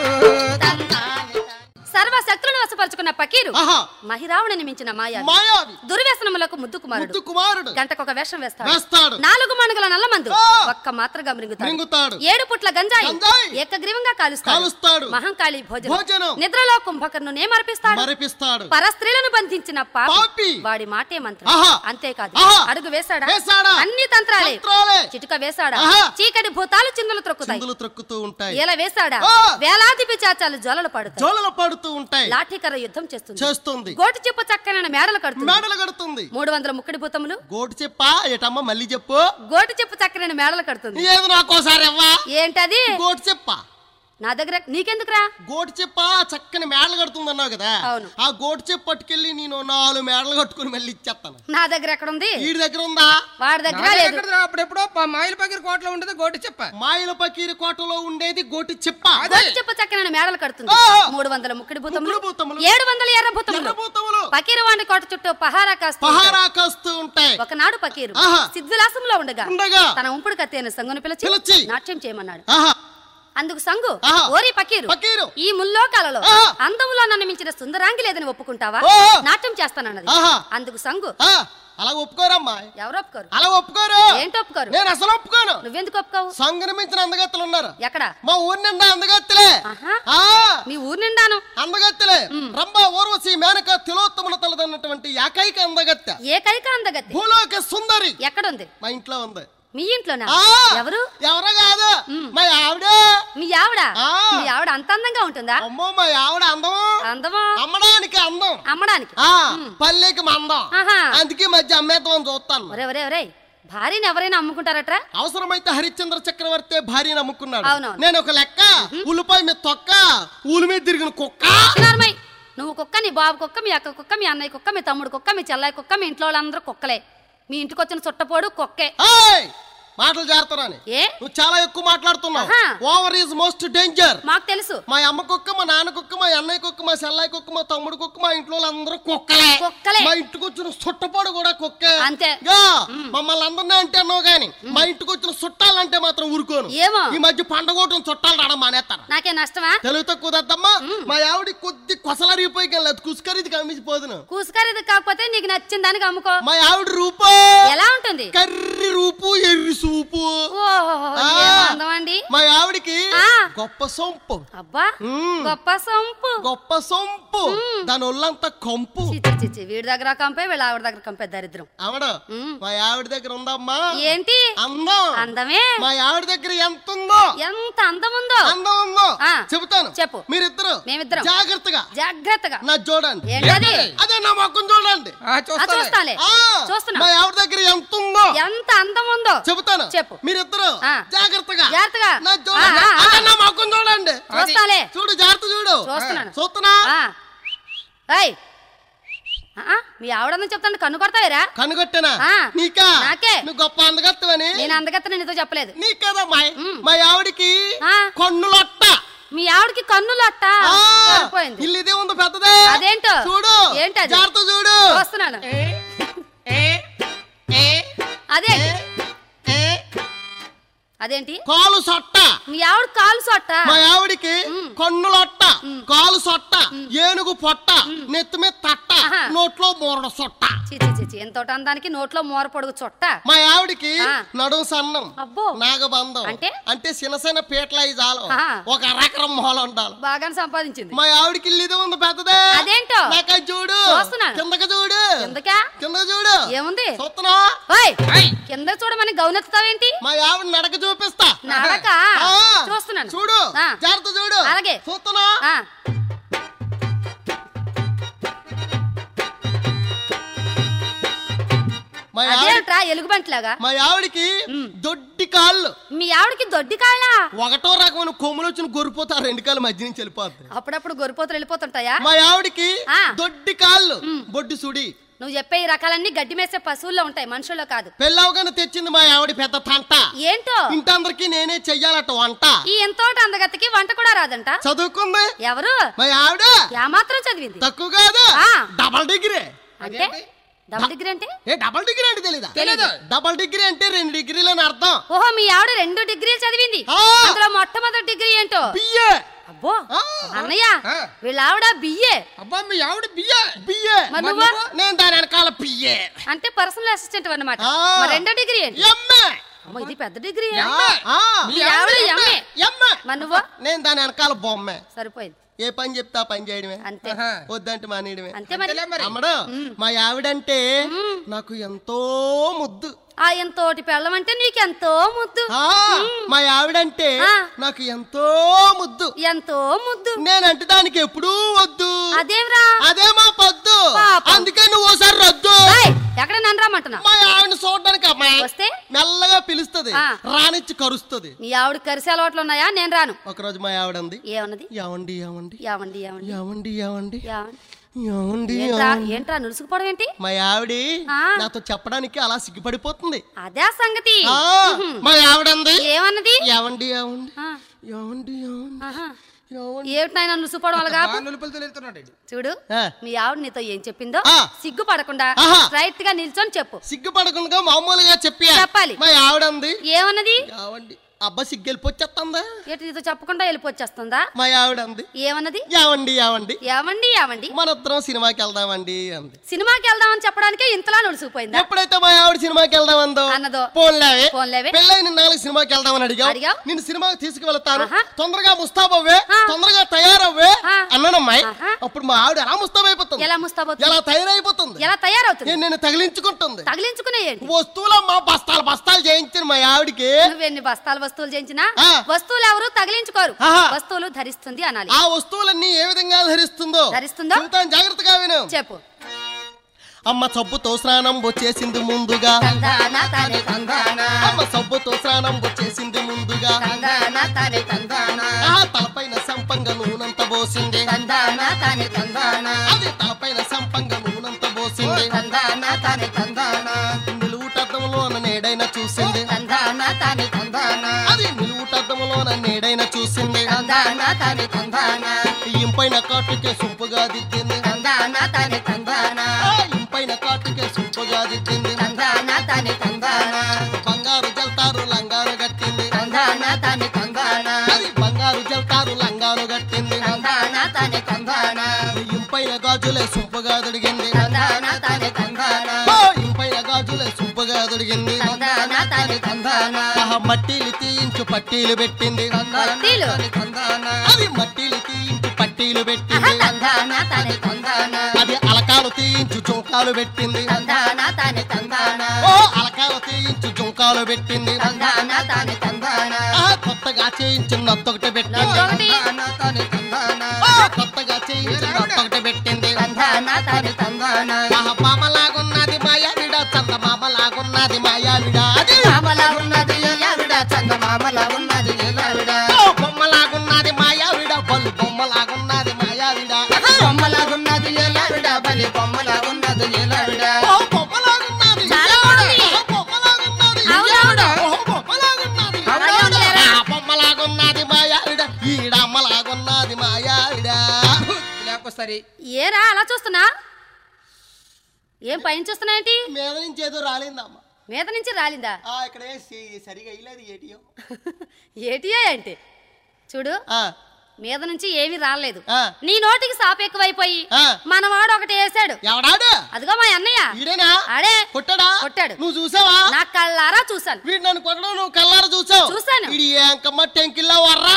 సర్వ శక్తులను వశపరుచుకున్న పకీరు ఆహా మహిరావుని మించిన మాయా మాయావి దుర్వ్యసనములకు ముద్దు కుమారుడు ముద్దు కుమారుడు గంటకొక వేషం వేస్తాడు వేస్తాడు నాలుగు మణుగుల నల్లమందు ఆ. ఒక్క మాత్రగా మృంగుతాడు మింగుతాడు ఏడు పుట్ల గంజాయి గంజాయి. ఏకగ్రీవంగా కాలుస్తాడు కాలుస్తాడు. మహంకాళి భోజనం భోజనం. నిద్రలో కుంభకర్ణు నేమర్పిస్తాడు మరిపిస్తాడు పరస్త్రీలను బంధించిన పాపి పాపి. వాడి మాటే మంత్రం ఆహా. అంతేకాదు ఆహా. అడుగు వేశాడా వేశాడా? అన్ని తంత్రాలే తంత్రాలే. చిటుక వేశాడా ఆహా. చీకటి భూతాలు చిందులు త్రొక్కుతాయి చిందులు త్రొక్కుతూ ఉంటాయి ఎలా వేశాడా ఆ. వేలాది పిచాచాలు జోలలు పడుతాయి జోలలు పడుతూ ఉంటాయి లాఠీకర్ర యుద్ధం చేస్తుంది చేస్తుంది గోటి చెప్పు చక్కనైన మేడలు కడుతుంది మేడలు కడుతుంది మూడు వందల ముక్కడి భూతములు గోటు చెప్పా ఏటమ్మా మళ్ళీ చెప్పు గోటి చెప్పు చక్కనైన మేడలు కడుతుంది ఏది నాకోసారి ఇవ్వా ఏంటది గోటు చెప్పా నా దగ్గర నీకెందుకురా గోటు చెప్ప చక్కని మేడలు కడుతుంది అన్నావు కదా అవును. ఆ గోటు చెప్ప పట్టుకెళ్ళి నేను నాలుగు మేడలు కట్టుకుని మళ్ళీ ఇచ్చేస్తాను నా దగ్గర ఎక్కడ ఉంది వీడి దగ్గర ఉందా వాడి దగ్గర లేదు అప్పుడెప్పుడో ప- మాయల పగిరి కోటలో ఉండదు గోటి చెప్ప మాయిల పకీరి కోటలో ఉండేది గోటి చెప్ప అదే. గోటి చెప్పు చక్కనైన మేడలు కడుతుంది ఆహా. మూడు వందల ముక్కడి భూతములు ముక్కుడు భూతములు. ఏడు వందల ఎర్ర భూతములు ఎర్రభూతములు పకీరవాణి కోట చుట్టూ పహారా కాస్తూ పహారా కాస్తూ ఉంటాయి ఒకనాడు పకీరు ఆహా. సిద్ధిలాసంలో ఉండగా ఉండగా తన ఉంపుడు కత్తేను సంగును పిలిచి పిలిచి. నాట్యం చేయమన్నాడు ఆహా అందుకు సంగు ఆహా. ఓరి పకీరు పకీరు ఈ ముల్లోకాలలో ఆహా. అందంలో నన్ను మించిన సుందరాంగి లేదని ఒప్పుకుంటావా ఓహో. నాట్యం చేస్తానన్నది ఆహా. అందుకు సంగు ఆ, అలా ఒప్పుకోరమ్మా ఎవరు ఒప్పుకోరు అలా ఒప్పుకోరు ఏంటి ఒప్పుకోరు నేను అసలు ఒప్పుకోను నువ్వెందుకు ఒప్పుకోవు సంగని మించిన అందగత్తలు ఉన్నారు ఎక్కడ మా ఊరి నిండా అందగత్తలే ఆహా. ఆ మీ ఊరు నిండాను అందగత్తెలే రంభ ఊర్వశి మేనక తిలోత్తముల తలదన్నటువంటి ఏకైక అందగత్తె ఏ కైక అందగత్తి భూలోక సుందరి ఎక్కడుంది మా ఇంట్లో ఉంది మీ ఇంట్లోనా ఆ ఎవరు ఎవరో కాదు మా ఆవిడే మీ ఆవిడ ఆ. మీ ఆవిడ అంత అందంగా ఉంటుందా అమ్మో మా ఆవిడ అందం అందమా అమ్మడానికి అందం అమ్మడానికి ఆ పల్లెకి మందం ఆహా అందుకే ఈ మధ్య అమ్మేద్దామని చూస్తాను ఒరే ఒరే ఒరే భార్యని ఎవరైనా అమ్ముకుంటారట్రా అవసరమైతే హరిశ్చంద్ర చక్రవర్తి భార్యను అమ్ముకున్నాడు అవునవును. నేను ఒక లెక్క ఉల్లిపాయ మీద తొక్క ఊలి మీద తిరిగిన కుక్క చిన్నారమ్మాయి, నువ్వు కుక్క నీ బాబు కుక్క మీ అక్క కుక్క మీ అన్నయ్య కుక్క మీ తమ్ముడు కుక్క మీ చెల్లాయి కుక్క మీ ఇంట్లో వాళ్ళందరూ కుక్కలే మీ ఇంటికి వచ్చిన చుట్టపోడు కుక్కే ఏయ్! మాటలు జారుతున్నాను ఏ నువ్వు చాలా ఎక్కువ మాట్లాడుతున్నావు ఆహా. ఓవర్ ఈజ్ మోస్ట్ డేంజర్ మాకు తెలుసు మా అమ్మ కుక్క మా నాన్న కుక్క మా అన్నయ్య కుక్క మా చెల్లాయి కుక్క మా తమ్ముడు కుక్క మా ఇంట్లో వాళ్ళందరూ కుక్కలే కుక్కలే. మా ఇంటికి వచ్చిన చుట్టపాడు కూడా కుక్కే అంతే. గా, మమ్మల్ని అందరినీ అంటే అన్నావు గాని మా ఇంటికి వచ్చిన చుట్టాలంటే మాత్రం ఊరుకోను ఏమో ఈ మధ్య పండగోటం చుట్టాలు రావడం మానేస్తారు నాకే నష్టమా తెలుగు తక్కువ దద్దమ్మా మా ఆవిడ కొద్ది కొసలరిగిపోయి వెళ్ళదు కుసుకరిది కమ్మిసిపోదును కూసుకారేది కాకపోతే నీకు నచ్చిన దానికి అమ్ముకో మా ఆవిడ రూపో ఎలా ఉంటుంది కర్రి రూపు ఎర్రి సూపు ఓహో ఆ. ఏం అందం అండి మా ఆవిడికి ఆ. గొప్ప సొంపు అబ్బా మ్మ్. గొప్ప సొంపు గొప్ప సొంపు దాని ఒళ్ళంతా కంపు చిచ్చి చిచ్చి వీడి దగ్గర కంపే వీళ్ళ ఆవిడ దగ్గర కంపే దరిద్రం ఆవిడ మ్మ్. మా ఆవిడ దగ్గర ఉందమ్మా ఏంటి అందం అందమే మా ఆవిడ దగ్గర ఎంత ఉందో ఎంత అందం ఉందో అందం ఉందో ఆ. చెబుతాను చెప్పు. మీరిద్దరు మేమిద్దరం. జాగ్రత్తగా జాగ్రత్తగా నా చూడండి ఏంటది అదే నా మొక్కం చూడండి ఆ, ఆ, చూస్తాలే. చూస్తాలే ఆ, చూస్తున్నా. మా ఆవిడ దగ్గర ఎంత ఉందో ఎంత అందం ఉందో చెబుతాను చెప్పు. మీరిద్దరు ఆ. జాగ్రత్తగా జాగ్రత్తగా. నా చూడండి ఆ, ఆ, ఆ. అదే నా మొక్కం చూడండి చూస్తాలే చూడు జాగ్రత్త చూడు చూస్తున్నాను. చూస్తున్నా ఆ. ఏయ్ ఆ, మీ ఆవిడందని చెప్తాను కన్ను కొడతావేరా కనుగొట్టనా ఆ. నీకా నాకే. నువ్వు గొప్ప అందగత్తవని నేను అందగత్త నీతో చెప్పలేదు నీకదమ్మా మ్. మా ఆవిడికి ఆ. కన్నులొట్ట మీ ఆవిడకి కన్నులు అట్ట ఆ, సరిపోయింది ఇల్లు ఇదే ఉంది పెద్దదే అదేంటో చూడు ఏంటది? జాగ్రత్త చూడు వస్తున్నాను ఏ, ఏ, ఏ, అదే ఏ, అదేంటి కాలు సొట్ట మీ ఆవిడ కాలు సొట్ట మా ఆవిడికి కన్నులొట్ట కాలు సొట్ట ఏనుగు పొట్ట నెత్తి మీద తట్ట ఆహా. నోట్లో మూరడ సొట్ట చిచి చిచి ఎంతోటి అందానికి నోట్లో మోర పొడుగు చొట్ట మా ఆవిడికి ఆ. నడుం సన్నం అబ్బో నాగబంధం అంటే? అంటే చిన్న చిన్న పీటల ఈ జాలం ఆ. ఒక అరకరం మొహల ఉండాలి బాగానే సంపాదించింది మా ఆవిడికి ఇల్లు ఇది ఉంది పెద్దదే అదేంటో? నాకు అది చూడు చూస్తున్నాను. కిందకి చూడు ఎందుకా కింద చూడు ఏముంది చూస్తున్నా ఓయ్ ఐ, కింద చూడమని గౌనెత్తుతావేంటి మా ఆవిడ నడక చూపిస్తా నడక ఆ. చూస్తున్నాను చూడు ఆ. జాగ్రత్త చూడు అలాగే. చూస్తున్నా ఆ, మా ఆవిడ అదేంట్రా ఎలుగుబంటిలాగా మా ఆవిడికి దొడ్డి కాళ్ళు మీ ఆవిడకి దొడ్డి కాళ్ళా ఒకటో రకమైన కొమ్ములు వచ్చిన గొరిపోతే ఆ రెండు కాళ్ళు మధ్య నుంచి వెళ్ళిపోద్ది అప్పుడప్పుడు గొరిపోతులు వెళ్ళిపోతుంటాయా మా ఆవిడికి ఆ. దొడ్డి కాళ్ళు బొడ్డి సుడి నువ్వు చెప్పే ఈ రకాలన్నీ గడ్డి మేసే పశువుల్లో ఉంటాయి మనుషుల్లో కాదు పెళ్ళవగానే తెచ్చింది మా ఆవిడ పెద్ద తంట ఏంటో ఇంటందరికి నేనే చెయ్యాలట వంట ఈ ఎంతోటి అందగత్తకి వంట కూడా రాదంట చదువుకుంది ఎవరు మా ఆవిడ ఏమాత్రం చదివింది తక్కువ కాదు ఆ. డబల్ డిగ్రీ అంటే డబుల్ డిగ్రీ అంటే ఏ డబల్ డిగ్రీ అంటే తెలీదా తెలీదు. డబల్ డిగ్రీ అంటే రెండు డిగ్రీలు అని అర్థం ఓహో మీ ఆవిడ రెండు డిగ్రీలు చదివింది ఆ. అందులో మొట్టమొదటి డిగ్రీ ఏంటో బిఏ అబ్బో ఆ. అన్నయ్య ఆ. వీళ్ళ ఆవిడ బిఏ అబ్బా మీ ఆవిడ బియ్య బిఏ మరి నువ్వు నేను దాని వెనకాల పిఏ అంటే పర్సనల్ అసిస్టెంట్ అన్నమాట ఆ. మరి రెండో డిగ్రీ ఏంటి ఎమ్మె అమ్మో ఇది పెద్ద డిగ్రీ ఆ. మీ ఆవిడ ఎమ్మె ఎమ్మె మరి నువ్వు నేను దాని వెనకాల బొమ్మే సరిపోయింది ఏ పని చెప్తా ఆ పని చేయడమే అంతే ఆహా. వద్దంటే మానేయడమే అంతే మరి అంతేలే మరి అమ్మడు మా ఆవిడంటే నాకు ఎంతో ముద్దు ఆ ఎంతోటి పెళ్ళం అంటే నీకు ఎంతో ముద్దు ఆ మా ఆవిడంటే ఆ. నాకు ఎంతో ముద్దు ఎంతో ముద్దు నేనంటే దానికి ఎప్పుడూ వద్దు అదేమిరా అదే మా పొద్దు పాపం. అందుకే నువ్వు ఓసారి రద్దు ఏయ్, ఎక్కడ నన్ను రమ్మంటున్నా మా ఆవిడ చూడడానికి అమ్మాయి వస్తే మెల్లగా పిలుస్తుంది ఆ. రానిచ్చి కరుస్తుంది నీ ఆవిడ కరిసే అలవాట్లు ఉన్నాయా నేను రాను ఒకరోజు మా ఆవిడ అంది ఏమన్నది యావండి యావండి యావండి యావండి యావండి యావండి యావండి యావండి ఏంట్రా యావండి. ఏంట్రా నులుసుకుపోవడం ఏంటి మా ఆవిడి ఆ. నాతో చెప్పడానికి అలా సిగ్గుపడిపోతుంది అదే ఆ సంగతి ఆ, మా ఆవిడంది ఏమన్నది యావండి యావండి ఆ, యావండి యావండి ఆహా. యావండి ఏమిటి నాయన నులుసుకుపోవడం అలాగా బాగా నులుపులు తెలుస్తున్నాడు ఈడు. చూడు ఆ, మీ ఆవిడ నీతో ఏం చెప్పిందో ఆ. సిగ్గుపడకుండా ఆహా. స్ట్రైట్ గా నిల్చొని చెప్పు సిగ్గుపడకుండా మామూలుగా చెప్పి చెప్పాలి. మా ఆవిడంది ఏమన్నది యావండి అబ్బా సిగ్గెళ్ళిపోచ్చేస్తుందా ఏంటి నీతో చెప్పకుండా వెళ్ళిపోచ్చేస్తుందా మా ఆవిడంది ఏమన్నది యావండి యావండి ఏమండి ఏమండి మన ఇద్దరం సినిమాకి వెళ్దామండి అంది సినిమాకి వెళ్దామని చెప్పడానికే ఇంతలా నుడిసిపోయిందా ఎప్పుడైతే మా ఆవిడ సినిమాకి వెళ్దామందో అన్నదో. పోన్లేవే పోన్లేవే. పెళ్ళైన నాలుగు సినిమాకి వెళ్దామని అడిగావు అడిగావు. నిన్ను సినిమాకి తీసుకువెళ్తాను ఆహా. తొందరగా ముస్తాబవ్వే ఆ. తొందరగా తయారవ్వే ఆ. అన్నానమ్మాయి ఆహా. అప్పుడు మా ఆవిడ ఎలా ముస్తాబైపోతుంది ఎలా ముస్తాబోతుంది ఎలా తయారైపోతుంది ఎలా తయారవుతుంది నేను నిన్ను తగిలించుకుంటుంది తగిలించుకునే ఏంటి వస్తువులమ్మా బస్తాలు బస్తాలు చేయించిన మా ఆవిడకి నువ్వెన్ని బస్తాల వస్తువులు చేయించినా ఆ. వస్తువులు ఎవరు తగిలించుకోరు ఆహా. వస్తువులు ధరిస్తుంది అనాలి ఆ వస్తువులన్నీ ఏ విధంగా ధరిస్తుందో ధరిస్తుందో? చెబుతాను జాగ్రత్తగా విను చెప్పు అమ్మ సబ్బుతో స్నానం వచ్చేసింది ముందుగా తందాన తానే తందాన అమ్మ సబ్బుతో స్నానం వచ్చేసింది ముందుగా తందాన తానే తందాన ఆ తలపైన సంపంగ నూనంత పోసింది తందాన తానే తందాన అది తలపైన సంపంగ నూనంత పోసింది తందాన తానే తందాన నిలువుటద్దంలోన నేడైన చూసింది తందాన తానే తందాన అది నిలువుటద్దంలోన నేడైన చూసింది తందాన తానే తందాన ఇంపైన కాటుకే సొంపుగా దిద్దింది తందాన తానే తందాన ఆ ఇంపైన కాటుకే సొంపుగా దిద్దింది తందాన తానే తందాన బంగారు జల్తారు లంగాను గట్టింది తందాన తానే తందాన అది బంగారు జల్తారు లంగాను గట్టింది తందాన తానే తందాన ఇంపైన గాజులే సొంపుగా దొడిగింది తందాన తానే తందాన ఓ ఇంపైన గాజులే సొంపుగా దొడిగింది తందాన తానే తందాన ఆహా మట్టీలు తీయించు పట్టీలు పెట్టింది పట్టీలు అది మట్టీలు తీయించు పట్టీలు ఆహా, పెట్టింది తందాన తానే తందాన అది అలకాలు తీయించు జుంకాలు పెట్టింది తందాన తానే తందాన ఓ అలకాలు తీయించు జుంకాలు పెట్టింది తందాన తానే తందాన ఆ కొత్తగా చేయించు నత్తొకటి పెట్టింది ఒకటి ఆ కొత్తగా చేయించు నత్తొకటి పెట్టింది తందాన తానే తందాన ఆహా మామలాగున్నది మాయావిడ చంద మామలాగున్నది మాయావిడ అది మామలా ఉన్నది ఆవిడ చందమామలా ఉన్నది ఆవిడ ఓ బొమ్మలాగున్నది మాయావిడ బలు బొమ్మలాగున్నది మాయావిడ బొమ్మలా ఉన్నది ఆవిడ బలి బొమ్మలా ఉన్నది ఆవిడ ఓ బొమ్మలాగున్నది చాలా బాగుంది. ఓ బొమ్మలాగున్నది అవునవును. ఓ బొమ్మలాగున్నది అలాగే ఉంది లేరా? ఆ బొమ్మలాగున్నది మాయావిడ ఈడ అమ్మలాగున్నది మాయావిడ లేకొస్తరి ఏరా అలా చూస్తున్నా ఏం పైన చూస్తున్నా ఏంటి మీద నుంచి ఏదో రాలేదమ్మ మీద నుంచి రాలిందా ఆ ఇక్కడ ఏ సి- సరిగా ఇల్లేదు ఏటియో ఏటియా ఏంటి చూడు ఆ, మీద నుంచి ఏమీ రాలేదు ఆ. నీ నోటికి సాపు ఎక్కువైపోయి ఆ. మనవాడు ఒకటి వేసాడు ఎవడాడు అదిగో మా అన్నయ్య ఈడేనా ఆడే కొట్టాడా కొట్టాడు. నువ్వు చూసావా నా కళ్ళారా చూశాను వీడు నన్ను కొట్టడం నువ్వు కల్లారా చూసావు చూశాను. ఇది ఏంకమ్మ టెంకిల్లా వర్రా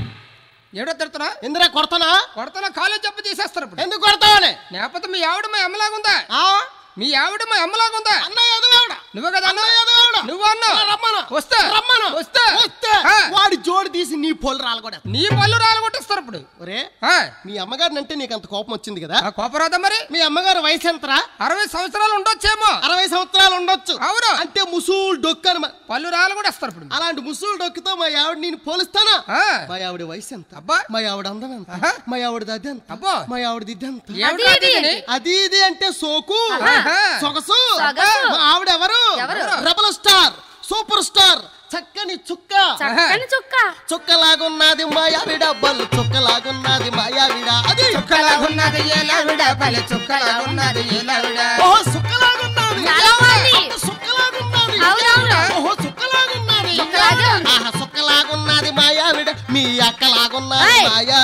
ఏడో తిడుతున్నా ఎందురా కొడతానా కొడతలో కాలేజ్ చెప్పు తీసేస్తారు ఇప్పుడు ఎందుకు కొడతావని లేకపోతే మీ ఆవిడ మా అమ్మలాగుందా ఆ? మీ ఆవిడ మా అమ్మలాగుందా అన్నయ్య ఎదవేవిడ. నువ్వు కదా అన్నావు? అన్నయ్య ఎదవేవిడ. నువ్వు అన్నావు ఆ, రమ్మను. వస్తా రమ్మను. వస్తా వస్తే ఆ. వాడి జోడు తీసి నీ పొలు రాలగొడ నీ పళ్ళు రాలగొట్టేస్తారు ఇప్పుడు ఒరే ఆ, మీ అమ్మగారిని అంటే నీకు అంత కోపం వచ్చింది కదా ఆ కోపరాదా మరి మీ అమ్మగారు వయసు ఎంతరా అరవై సంవత్సరాలు ఉండొచ్చేమో అరవై సంవత్సరాలు ఉండొచ్చు అవును అంటే ముసూలు డొక్కు అని మ- పళ్ళు రాలగొట్టేస్తారు ఇప్పుడు అలాంటి ముసూలు డొక్కుతో మా ఆవిడ నేను పోలుస్తానా ఆ, మా ఆవిడ వయసు ఎంత అబ్బా. మా ఆవిడ అందం ఎంత ఆహా. మా ఆవిడది అది ఎంత అబ్బో. మా ఆవిడది ఇది ఎంత ఏమిటి అది అది ఇది. ఇది? అది ఇది అంటే సోకు ఆహా. సొగసు సొగసు. మా ఆవిడ ఎవరు ఎవరు? రెబల్ స్టార్ సూపర్ స్టార్ చక్కని చుక్క చక్కని చుక్క చుక్కలాగున్నది మాయావిడ బల్లు చుక్కలాగున్నది మాయావిడ అది చుక్కలాగున్నది ఏలావిడ పల్లె చుక్కలాగున్నది ఏలావిడ ఓహో చుక్కలాగున్నది చాలా బాగుంది. అంత చుక్కలాగున్నది అవునవును. ఓహో చుక్కలాగున్నది చుక్కలాగే ఉంది. ఆహా చుక్కలాగున్నది మాయావిడ మీ అక్కలాగున్నది ఏయ్. మాయా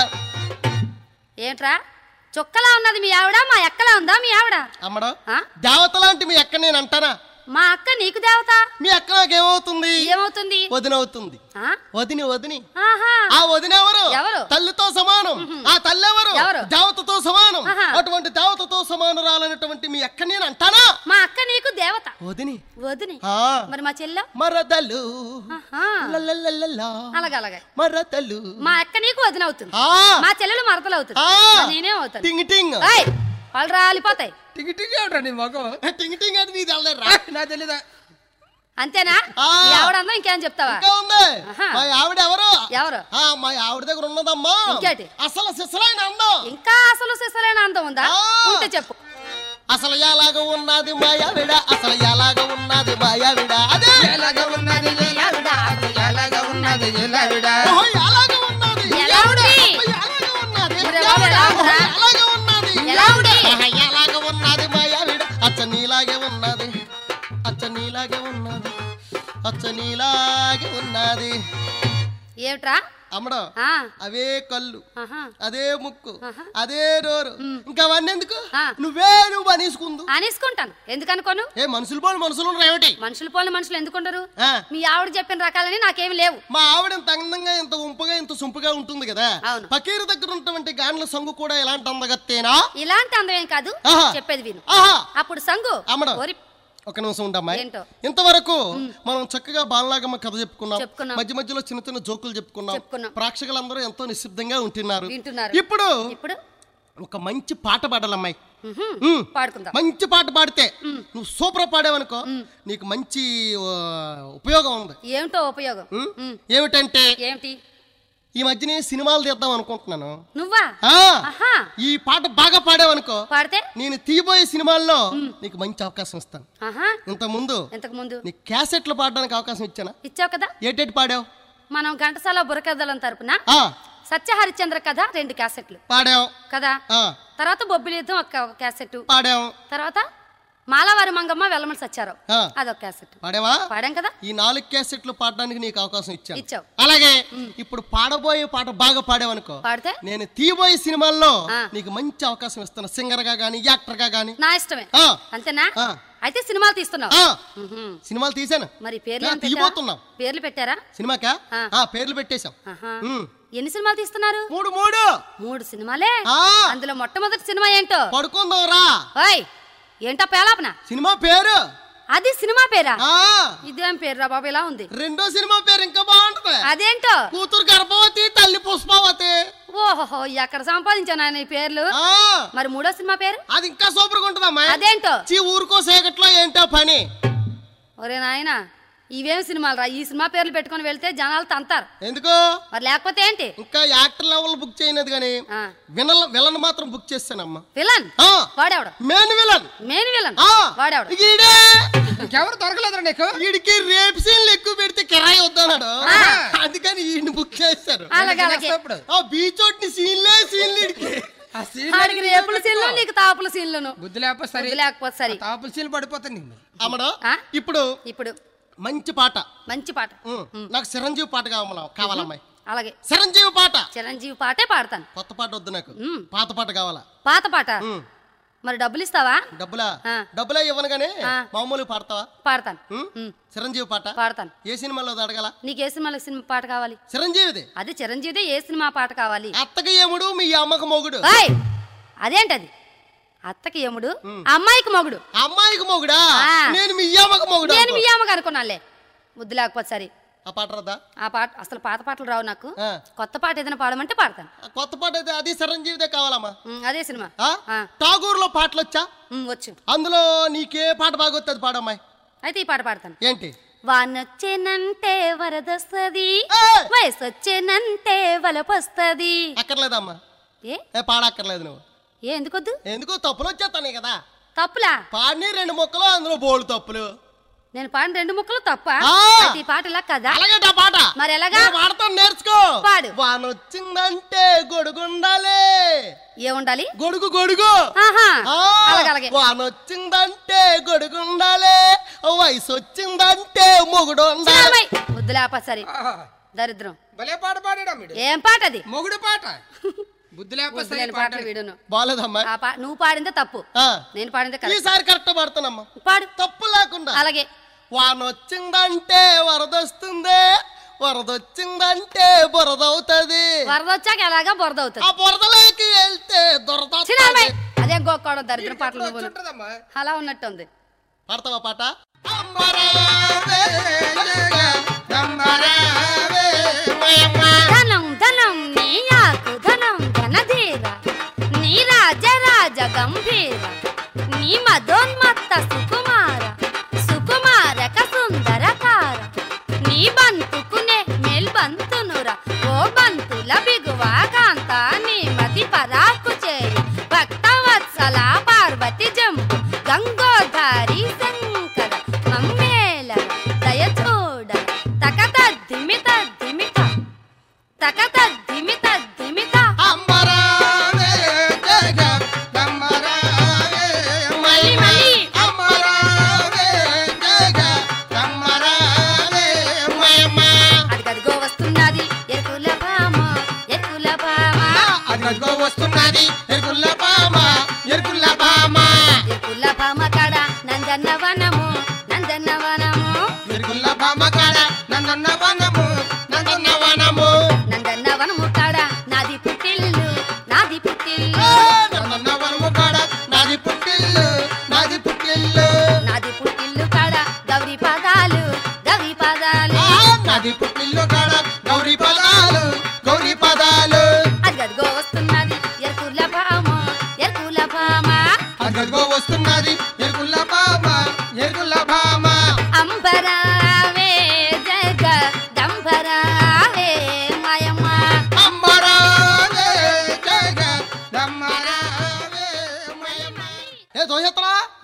ఏంట్రా చుక్కలా ఉన్నది మీ ఆవిడ మా ఎక్కలా ఉందా మీ ఆవిడ అమ్మడం ఆ? దేవత లాంటి మీ అక్క నేను అంటానా మా అక్క నీకు దేవత మీ అక్క నాకేమవుతుంది ఏమవుతుంది వదినవుతుంది ఆ? వదిని వదిని ఆహా ఆ వదిన ఎవరు ఎవరు? తల్లితో సమానం ఆ తల్లి ఎవరు ఎవరు? దేవతతో సమానం ఆహా. అటువంటి దేవతతో సమానురాలైనటువంటి మీ అక్క నేను అంటానా మా అక్క నీకు దేవత వదిని వదిని ఆ మరి మా చెల్లె మరదలు ఆహా. లలలలలా. అలాగే అలాగే మరదలు మా అక్క నీకు వదిన అవుతుంది ఆ మా చెల్లెలు మరదలు అవుతుంది ఆ. మరి నేనేం అవుతాను టింగ్ టింగ్ ఏయ్, వాళ్ళు రాలిపోతాయి టికి టికి ఏమిట్రా నీ మగం టింగ్ టింగ్ అది నీది వెళ్ళరా నా తెలీదా అంతేనా ఆ. మీ ఆవిడ అందం ఇంకేం చెప్తావా ఇంకా ఉంది ఆహా. మా ఆవిడ ఎవరు ఎవరు ఆ మా ఆవిడ దగ్గర ఉన్నదమ్మా ఇంకేటి? అసలు సిసలైన అందం ఇంకా అసలు సిసలైన అందం ఉందా ఆ. ఉంటే చెప్పు అసలు ఎలాగ ఉన్నది మాయావిడ అసలు ఎలాగ ఉన్నది మాయావిడ అదే ఎలాగ ఉన్నది ఏలావిడ అది ఎలాగ ఉన్నది ఏలావిడ ఓహో, ఎలాగ ఉన్నది ఎలా ఉంది? ఓహో, ఎలాగ ఉన్నది మరి ఎవరు ఎలా ఓహో, ఉందిరా? ఎలాగ ఉన్నది ఎలా ఉంది? ఆహా, ఎలాగ ఉన్నది మాయావిడ అచ్చ నీలాగే ఉన్నది అచ్చ నీలాగే ఉన్నది అచ్చ నీలాగే ఉన్నది ఏమిట్రా అమ్మడం ఆ, అవే కళ్ళు ఆహా. అదే ముక్కు ఆహా. అదే నోరు ఇంకా అవన్నీ ఎందుకు ఆ. నువ్వే నువ్వు అనేసుకుందు అనేసుకుంటాను ఎందుకనుకోను ఏ మనుషులు పోలు మనుషులు రేవటి మనుషులు పోలిన మనుషులు ఎందుకుంటారు ఆ. మీ ఆవిడ చెప్పిన రకాలని నాకేమి లేవు మా ఆవిడ ఇంత అందంగా ఇంత ఉంపుగా ఇంత సొంపుగా ఉంటుంది కదా అవును. పకీరు దగ్గర ఉన్నటువంటి గాండ్ల సంగు కూడా ఎలాంటి అందగత్తేనా ఇలాంటి అందమేం కాదు ఆహా. చెప్పేది విను ఆహా అప్పుడు సంగు అమ్మడం. ఓరి ఒక నిమిషం ఉండమ్మా ఏంటో? ఇంతవరకు మనం చక్కగా బాలనాగమ్మ కథ చెప్పుకున్నాం చెప్పుకున్నాం. మధ్య మధ్యలో చిన్న చిన్న జోకులు చెప్పుకున్నాం చెప్పుకున్నాం. ప్రేక్షకులందరూ ఎంతో నిశ్శబ్దంగా ఉంటున్నారు వింటున్నారు ఇప్పుడు ఇప్పుడు ఒక మంచి పాట పాడాలమ్మాయి ఉమ్. పాడుకుందాం మంచి పాట పాడితే నువ్వు సూపర్ పాడావనుకో నీకు మంచి ఆ, ఉపయోగం ఉంది ఏమిటో ఉపయోగం ఉమ్? ఉమ్. ఏమిటంటే ఏమిటి ఈ మధ్యనే సినిమాలు తీద్దాం అనుకుంటున్నాను నువ్వా ఆ, ఆహా ఈ పాట బాగా పాడావనుకో పాడితే నేను తీయబోయే సినిమాల్లో నీకు మంచి అవకాశం ఇస్తాను ఆహా ఇంత ముందు ఇంతకు ముందు నీ క్యాసెట్లు పాడడానికి అవకాశం ఇచ్చానా ఇచ్చావు కదా ఏటేటి పాడావు మనం ఘంటసాల బుర్రకథలం తరపున ఆ, సత్య హరిశ్చంద్ర కథ రెండు క్యాసెట్లు పాడావు కదా ఆ, తర్వాత బొబ్బిలి యుద్ధం ఒక ఒక క్యాసెట్ పాడావు తర్వాత మాలవారి మంగమ్మ వెల్లమని సచ్చారావు ఆ. అదొక క్యాసెట్ పాడావా పాడాం కదా ఈ నాలుగు క్యాసెట్లు పాడడానికి నీకు అవకాశం ఇచ్చాను ఇచ్చావు అలాగే ఇప్పుడు పాడబోయే పాట బాగా పాడావనుకో పాడితే నేను తీయబోయే సినిమాల్లో ఆ. నీకు మంచి అవకాశం ఇస్తాను సింగర్ గా గానీ యాక్టర్ గా గానీ నా ఇష్టమే ఆ, అంతేనా ఆ. అయితే సినిమాలు తీస్తున్నావు ఆ, ఉహుం. సినిమాలు తీసాను మరి పేర్లు ఆ, ఏం పెట్టారా? తీయబోతున్నాం పేర్లు పెట్టారా సినిమాకా ఆ. ఆ పేర్లు పెట్టేశాం ఆహా. ఉమ్. ఎన్ని సినిమాలు తీస్తున్నారు మూడు మూడు మూడు సినిమాలే ఆ అందులో మొట్టమొదటి సినిమా ఏంటో పడుకుందాం రా ఓయ్ ఏంటో పేలాపన సినిమా పేరు అది సినిమా పేరా ఆ ఇదేం పేరు రా బాబు ఇలా ఉంది రెండో సినిమా పేరు ఇంకా బాగుంటది అదేంటో కూతురు గర్భవతి తల్లి పుష్పవతి ఓహో ఎక్కడ సంపాదించాను ఆయన ఈ పేర్లు ఆ మరి మూడో సినిమా పేరు అది ఇంకా సూపర్ గా ఉంటదమ్మా అదేంటో చీ ఊరుకో సేకట్లో ఏంటో పని ఒరే నాయన ఇవేం సినిమాలు రా ఈ సినిమా పేర్లు పెట్టుకొని వెళ్తే జనాలు తంతారు ఎందుకు మరి లేకపోతే ఏంటి ఇంకా యాక్టర్ లెవెల్ బుక్ చేయలేదు కానీ ఆ, వినల్ విలన్ మాత్రం బుక్ చేస్తానమ్మా విలన్ ఆ వాడేవాడు మెయిన్ విలన్ మెయిన్ విలన్ ఆ వాడేవాడు ఈడే ఇంకెవరు దొరకలేదురా నీకు వీడికి రేప్ సీన్లు ఎక్కువ పెడితే కిరాయి వద్దన్నాడు అందుకని ఈయన బుక్ చేస్తారు అలాగే అలాగే ఇప్పుడు ఆ బీచ్ ఒకటి సీన్లే సీన్లు ఈడికి ఆ సీన్ ఆడికి రేపుల సీన్లు నీకు తాపుల సీన్లను బుద్ధి లేకపోతే సరే బుద్ధి లేకపోతే సరి తాపుల సీన్ పడిపోతుంది నీకు అమ్మడు ఆ? ఇప్పుడు ఇప్పుడు మంచి పాట మంచి పాట ఉమ్, నాకు చిరంజీవి పాట కావాల కావాలమ్మాయి అలాగే చిరంజీవి పాట చిరంజీవి పాటే పాడతాను కొత్త పాట వద్దు నాకు ఉమ్. పాత పాట కావాలా పాత పాట ఉమ్, మరి డబ్బులు ఇస్తావా డబ్బులా ఆ. డబ్బులే ఇవ్వను కానీ ఆ. మామూలు పాడతావా పాడతాను ఉమ్? ఉమ్, చిరంజీవి పాట పాడతాను ఏ సినిమాలో అది అడగల నీకు ఏ సినిమాలో సినిమా పాట కావాలి చిరంజీవిది అది చిరంజీవిదే ఏ సినిమా పాట కావాలి అత్తకి ఏముడు మీ అమ్మకి మొగుడు ఓయ్ అదేంటది అత్తకి యముడు అమ్మాయికి మొగుడు అమ్మాయికి మొగుడా ఆ. నేను మీ అమ్మకి మొగుడు నేను మీ అమ్మకి అనుకున్నానులే ముద్దు లేకపోతే సరే ఆ పాట రద్దా ఆ పాట అసలు పాత పాటలు రావు నాకు ఆ. కొత్త పాట ఏదైనా పాడమంటే పాడతాను ఆ కొత్త పాట అయితే అది చిరంజీవిదే కావాలమ్మా ఉమ్, అదే సినిమా ఆ? ఆ. టాగూర్లో పాటలు వచ్చా ఉమ్, వచ్చు అందులో నీకే పాట బాగా వస్తుంది పాడమ్మాయి అయితే ఈ పాట పాడతాను ఏంటి వానొచ్చేనంటే వరదొస్తది ఏయ్! వయసొచ్చేనంటే వలపొస్తది అక్కర్లేదమ్మా ఏ ఏ పాడక్కర్లేదు నువ్వు ఏ ఎందుకొద్దు ఎందుకు తప్పులు వచ్చేస్తానే కదా తప్పులా పాడిని రెండు ముక్కలు అందులో బోల్డ్ తప్పులు నేను పాడిన రెండు ముక్కలు తప్ప ఆ. అయితే ఈ పాట ఇలా కదా అలాగే ఆ పాట మరి ఎలాగా? నేను పాడతాను నేర్చుకో పాడు. వానొచ్చిందంటే గొడుగుండాలి ఏముండాలి గొడుగు గొడుగు ఆహా ఆ, అలాగే అలాగే వానొచ్చిందంటే గొడుగుండాలి వయసు వచ్చిందంటే మొగుడు ఉండాలి చిన్నమ్మాయి. ముద్దు లేప సరే ఆహా. దరిద్రం భలే పాట పాడాడా మీరు ఏం పాట అది మొగుడు పాట బుద్ధి లేకపోతే ముద్దు సరే లేని పాటలు వీడును బాలేదమ్మా ఆ పా నువ్వు పాడిందే తప్పు ఆ, నేను పాడిందే కరెక్ట్ ఈసారి కరెక్ట్ పాడుతానమ్మా పాడు తప్పు లేకుండా అలాగే వానొచ్చిందంటే వరదొస్తుంది వరదొచ్చిందంటే బురదవుతుంది వరద వచ్చాక ఎలాగా బురద అవుతుంది ఆ బురదలోకి వెళ్తే దొరద చిన్నమ్మాయి. అదేం గోక్కోవడం దరిద్రం పాటలు నువ్వు ఉంటుందమ్మా అలా ఉన్నట్టుంది పాడతావా పాట ధనం ధనం నీ యాకు ధనం ధనధీర నీ రాజరాజ గంభీర నీ మదోన్మత్త సుకుమార సుకుమారక సుందరకార నీ బంతుకునే మేల్ బంతునుర ఓ బంతుల బిగువ కాంత నీ మతి పరాకు చేయి భక్తవత్సల పార్వతి జంపు గంగోధారి శంకర మమ్మేల దయ చూడ తకత దిమిత దిమిత తకత దిమిత దిమిత మళ్ళీ మళ్ళీ అదిగదిగో వస్తున్నది ఎరుకుల భామ ఎరుకుల భామ వస్తున్నది ఎరుగుల్ల బామ ఎరుగుల్ల బామ ఎరుకుల భామ కడ నందన్న వనము నందన్న వనము ఎరుగుల్ల బామ కాడ నందన్న వనము నందన్న వనము నందన్న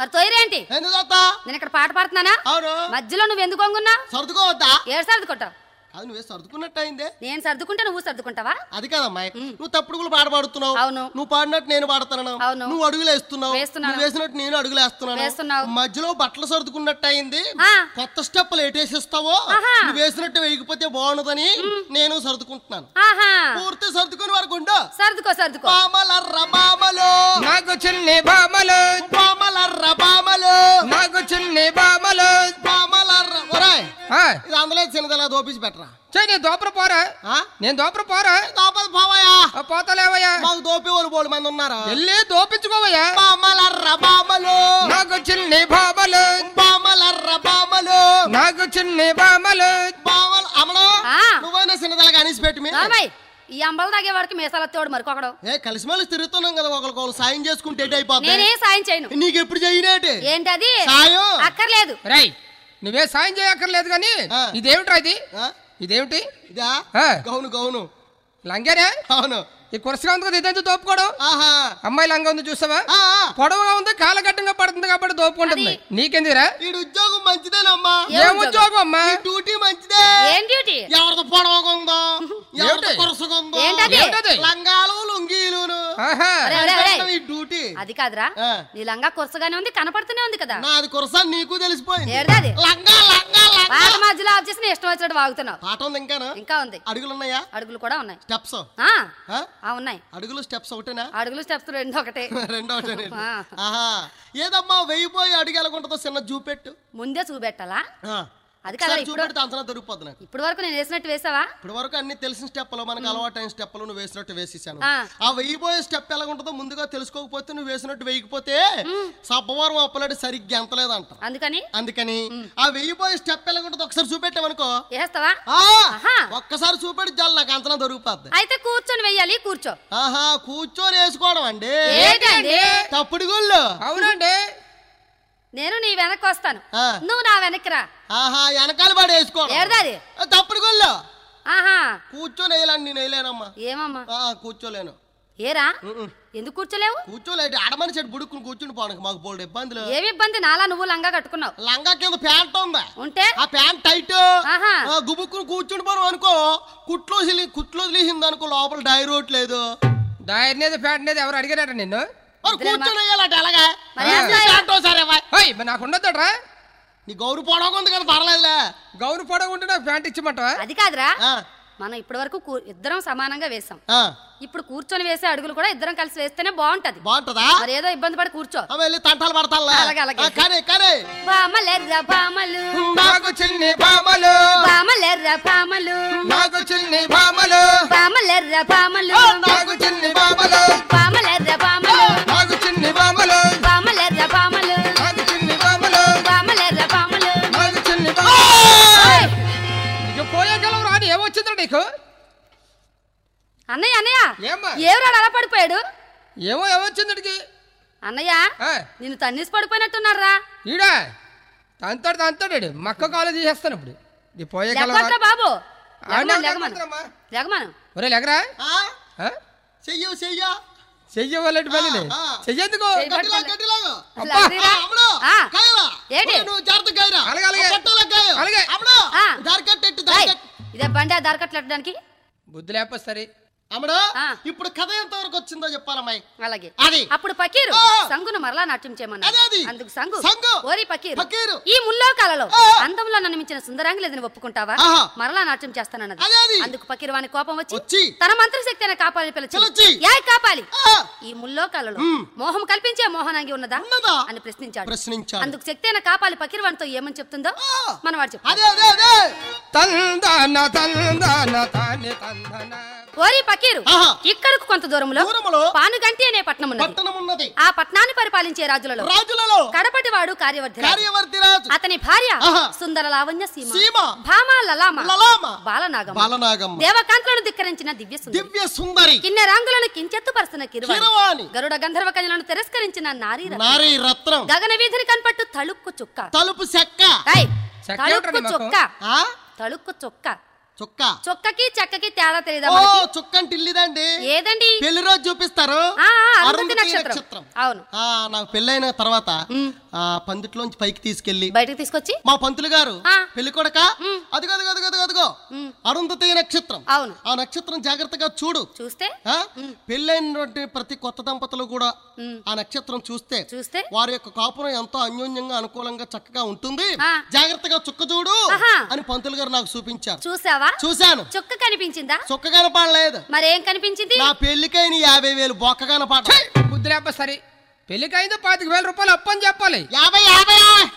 మరి తొయ్యరేంటి ఎందుకు తోతా నేను ఇక్కడ పాట పాడుతున్నానా అవును మధ్యలో నువ్వు ఎందుకు వంగున్నా సర్దుకోవద్దా ఏడు సర్దుకుంటావు అది నువ్వే సర్దుకున్నట్టు అయిందే నేను సర్దుకుంటే నువ్వు సర్దుకుంటావా అది కాదమ్మాయి నువ్వు తప్పుడుగులు పాట పాడుతున్నావు అవును. నువ్వు పాడినట్టు నేను పాడుతున్నాను అవును. నువ్వు అడుగులు వేస్తున్నావు వేస్తున్నాను. నువ్వు వేసినట్టు నేను అడుగులు వేస్తున్నాను వేస్తున్నావు. మధ్యలో బట్టలు సర్దుకున్నట్టు అయింది ఆ. కొత్త స్టెప్పులు ఎటేసిస్తావో ఆహా. నువ్వు వేసినట్టు వేయకపోతే బాగుండదని నేను సర్దుకుంటున్నాను ఆహా పూర్తి సర్దుకుని వరకు ఉండు సర్దుకో సర్దుకో బామలర్ర బామలు నాకు చిన్ని బామలు బామలర్ర బామలు నాకు చిన్ని బామలు బామలర్ర ఒరాయ్ ఆ, ఇది అందులో చిన్నదలా దోపించి పెట్టరా చెయ్ నేను దోపర పోరా ఆ? నేను దోపర పోరా దోపది పోవయ్యా ఆ, పోతలేవయ్యా మాకు దోపి వాళ్ళు బోడు మంది ఉన్నారు వెళ్ళి దోపించుకోవయ్యా బామలర్ర బామలు నాకు చిన్ని బామలు బామలర్ర బామలు నాకు చిన్ని బామలు బామలు అమలు ఆ. నువ్వైనా చిన్నదలగా అనిసి పెట్టి మీ నార్మల్ ఈ అంబలు తాగే వాడికి మీసాల తోడు మరికొకడు ఏ కలిసి మళ్ళీ తిరుగుతున్నాం కదా ఒకరికొకరు సాయం చేసుకుంటే ఎటు అయిపోతుంది నేనే సాయం చేయను నీకు ఎప్పుడు చేయనేటి ఏంటది సాయం అక్కర్లేదు రై నువ్వే సాయం చేయక్కర్లేదు కానీ ఆ. ఇదేమిట్రా ఇది ఆ? ఇదేమిటి ఇదా ఆ. గౌను గౌను లంగానే అవును ఈ కురసగా ఉంది కదా ఇదెందుకు దోపుకోవడం ఆహా అమ్మాయి లంగా ఉంది చూసావా ఆ, ఆ. పొడవుగా ఉంది కాలగట్టంగా పడుతుంది కాబట్టి దోపుకుంటుంది నీకెందుకురా ఈ ఉద్యోగం మంచిదేనమ్మా ఏ ఏం ఉద్యోగం? ఉద్యోగం అమ్మా ఈ డ్యూటీ మంచిదే ఏం డ్యూటీ ఎవరిది పొడవగా ఉందో ఎవరిది ఏమిటి? కొరసగా ఉందో ఏంటది? ఏమిటది? లంగాలు లుంగీలును ఆహా అరే, అరే, అరే. ఈ డ్యూటీ అది కాదురా ఆ. నీ లంగా కొరసగానే ఉంది కనపడుతూనే ఉంది కదా నాది కొరసా నీకు తెలిసిపోయింది ఏడదాది లంగా లంగా లంగా పాట మధ్యలో ఆఫ్ చేసి నీ ఇష్టం వచ్చినట్టు వాగుతున్నావు పాట ఉంది ఇంకానా ఇంకా ఉంది అడుగులు ఉన్నాయా అడుగులు కూడా ఉన్నాయి స్టెప్స్ ఆ ఆ? ఆ ఉన్నాయి అడుగులు స్టెప్స్ ఒకటేనా అడుగులు స్టెప్స్ రెండు ఒకటే రెండో ఒకటేనా? ఆ. ఆహా ఏదమ్మా వెయ్యిపోయి అడుగు ఎలాగుంటుందో చిన్న చూపెట్టు ముందే చూపెట్టాలా ఆ. అది కదా ఒకసారి ఇప్పుడు చూపెడితే అంచనా దొరికిపోద్ది నాకు ఇప్పుడు వరకు నేను వేసినట్టు వేసావా ఇప్పటి వరకు అన్ని తెలిసిన స్టెప్లు మనకు అలవాటైన స్టెప్లు నువ్వు వేసినట్టు వేసేసాను ఆ. ఆ వెయ్యిపోయే స్టెప్ ఎలా ఉంటుందో ముందుగా తెలుసుకోకపోతే నువ్వు వేసినట్టు వేయకపోతే సబ్బవారం అప్పలాడి సరిగ్గా ఎంతలేదంట అందుకని అందుకని ఆ వెయ్యిపోయే స్టెప్ ఎలా ఉంటుందో ఒకసారి చూపెట్టామనుకో వేస్తావా ఆ, ఆహా. ఒక్కసారి చూపెట్టి చాలు నాకు అంచనా దొరికిపోద్ది అయితే కూర్చొని వెయ్యాలి కూర్చో ఆహా కూర్చొని వేసుకోవడం అండి ఏంటండి తప్పుడు గుళ్ళు అవునండి నేను నీ వెనక్కి వస్తాను ఆ. నువ్వు నా వెనక్కి రా ఆహా వెనకాల పడి వేసుకోవడం ఏడదాది ఆ, తప్పుడు గుళ్ళు ఆహా కూర్చొని వేయాలండి నేను వేయలేనమ్మా ఏమమ్మా ఆ, కూర్చోలేను ఏరా ఉమ్మ్. ఎందుకు కూర్చోలేవు కూర్చోలేడు ఆడమని చెట్టు బుడుక్కుని కూర్చుని పోవడానికి మాకు బోల్డ్ ఇబ్బందులు ఏమి ఇబ్బంది నాలా నువ్వు లంగా కట్టుకున్నావు లంగా కింద ప్యాంట్ ఉంది ఉంటే ఆ ప్యాంట్ టైట్ ఆహా. ఆ, గుబుక్కుని కూర్చుని పోను అనుకో కుట్లో వదిలి కుట్లో వదిలేసింది అనుకో లోపల డైరోట్ లేదు దారినేది ఫ్యాట్నేది ఎవరు అడిగారట నిన్ను మరి కూర్చొని వేయాలంటే ఎలాగా మరి నీ వేస్తావా? ప్యాంట్ ఒకసారి ఇవ్వయ్. హోయ్ మరి నాకు ఉండొద్దట్రా నీ గౌరు పొడవగా ఉంది కదా పర్లేదులే గౌరు పొడవు ఉంటే నాకు ప్యాంట్ ఇచ్చమంటావా అది కాదురా ఆ, మనం ఇప్పటి వరకు ఇద్దరం సమానంగా వేసాం ఆ, ఇప్పుడు కూర్చొని వేసే అడుగులు కూడా ఇద్దరం కలిసి వేస్తేనే బాగుంటది బాగుంటుందా మరి ఏదో ఇబ్బంది పడి కూర్చో ఆ, వెళ్ళి తంటాలు పడతానులే అలాగే, అలాగే. ఆ, కానీ కానీ బామలెర్ర బామలు నాకు చిన్ని బామలు బామలెర్ర బామలు నాకు చిన్ని బామలు బామలెర్ర బామలు నాకు చిన్ని బామలు బామలెర్ర బామలు నాకు చిన్ని బామలు బామలెర్ర బామలు నాకు చిన్ని బామలు బామలెర్ర బామలు నాకు చిన్ని బామలు ఓయ్! ఇక పోయేగలవు రాని ఏమొచ్చిందా నీకు అన్నయ్య అన్నయ్య ఏమ్మా ఎవరాడు అలా పడిపోయాడు ఏమో ఏమొచ్చింది ఇడికి అన్నయ్య ఆ, నిన్ను తన్నేసి పడిపోయినట్టున్నారా ఈడా తంతాడు తంతాడు మక్క కాలు తీసేస్తాను ఇప్పుడు ఇది పోయేగలవు లేకపోతే బాబు ఆడినా లెగమను లెగమను లేకపోతారమ్మా. లెగమను ఒరే లెగరా ఆ, ఆ? చెయ్యు చెయ్యా చెయ్య వాళ్ళటి పని ఆ, ఆ. చెయ్యేందుకు చెయ్యి. గట్టిలా గట్టిలాగా అసలు అబ్బా! అదిరా? అమ్మడు ఆ, కాయలా ఏంటి? ఒరేయ్, నువ్వు జాగ్రత్త కాయరా అలాగే, అలాగే. పట్టాల కాయ అలాగే. అమ్మడు ఆ. దారికట్టెట్టు ఏయ్, దారికట్టు ఇదే బండి ఆ దరకట్లెట్టడానికి బుద్ధి లేపొస్తారు అమ్మడు ఆ. ఇప్పుడు కథ ఎంత వరకు వచ్చిందో చెప్పాలమ్మాయి అలాగే అది అప్పుడు పకీరు ఆ. సంగును మరలా నాట్యం చేయమన్నాడు అదే అది. అందుకు సంగు సంగు. ఓరి పకీరు పకీరు. ఈ ముల్లోకాలలో ఆ. అందంలో నన్ను మించిన సుందరాంగి లేదని ఒప్పుకుంటావా ఆహా. మరలా నాట్యం చేస్తానన్నది అదే అది. అందుకు పకీరు వాని కోపం వచ్చి వచ్చి. తన మంత్రశక్తి అయిన కాపాలి పిలిచి. పిలిచి యా కాపాలి ఆ, ఈ ముల్లోకాలలో మ్. మోహం కల్పించే మోహనాంగి ఉన్నదా ఉన్నదా? అని ప్రశ్నించాడు ప్రశ్నించాడు అందుకు శక్తి అయిన కాపాలి పకీర్వానితో ఏమని చెప్తుందో ఆ. మనవాడు చెప్పు అదే అదే అదే తందాన తందాన తాని తందన ఓరి పకీరు ఆహా. ఇక్కడకు కొంత దూరంలో దూరములో పానుగంటి అనే పట్టణం ఉన్నది పట్టణం ఉన్నది ఆ పట్టణాన్ని పరిపాలించే రాజులలో రాజులలో కడపటివాడు కార్యవర్ధి రాజు. కార్యవర్తి రాజు అతని భార్య ఆహా. సుందర లావణ్య సీమ సీమ. భామ లలామ లలామ. బాలనాగమ్మ బాలనాగమ్మ దేవకాంతులను ధిక్కరించిన దివ్య సుందరి దివ్య సుందరి కిన్నెరాంగులను కించెత్తుపరుస్తున్న కిరువాణి కిరవాణి గరుడ గంధర్వ కన్యలను తిరస్కరించిన నారీ రత్నం. నారీ రత్నం గగన వీధిని కనపట్టు తళుక్కు చుక్క తలుపు చెక్క ఏయ్, చెక్క తళుక్కు ఏమిటండి మాకు? చుక్క ఆ తళుక్కు చుక్క చుక్క చుక్కకి చెక్కకి తేడా తెలియదా ఓ మనకి? చుక్క అంటే ఇల్లిదండి ఏదండి పెళ్లి రోజు చూపిస్తారు ఆ, ఆ, అరుంధతి అరుంధతి నక్షత్రం. నక్షత్రం అవును ఆ నాకు పెళ్ళైన తర్వాత ఆ పందిట్లోంచి పైకి తీసుకెళ్లి బయటకు తీసుకొచ్చి మా పంతులు గారు ఆ. పెళ్లి కొడక అదిగో అదిగో అదిగో అదిగో అదిగో అరుంధతి నక్షత్రం అవును ఆ నక్షత్రం జాగ్రత్తగా చూడు చూస్తే ఆ పెళ్ళైనటువంటి ప్రతి కొత్త దంపతులు కూడా ఆ నక్షత్రం చూస్తే చూస్తే వారి యొక్క కాపురం ఎంతో అన్యోన్యంగా అనుకూలంగా చక్కగా ఉంటుంది ఆ. జాగ్రత్తగా చుక్క చూడు ఆహా. అని పంతులు గారు నాకు చూపించారు చూసావా చూశాను చుక్క కనిపించిందా చుక్క కనపడలేదు మరేం కనిపించింది నా పెళ్లికైన యాభై వేలు బొక్క కనపడ బుద్ధిలేప సరే పెళ్లికైంది పాతిక వేల రూపాయలు అప్పు అని చెప్పాలి యాభై యాభై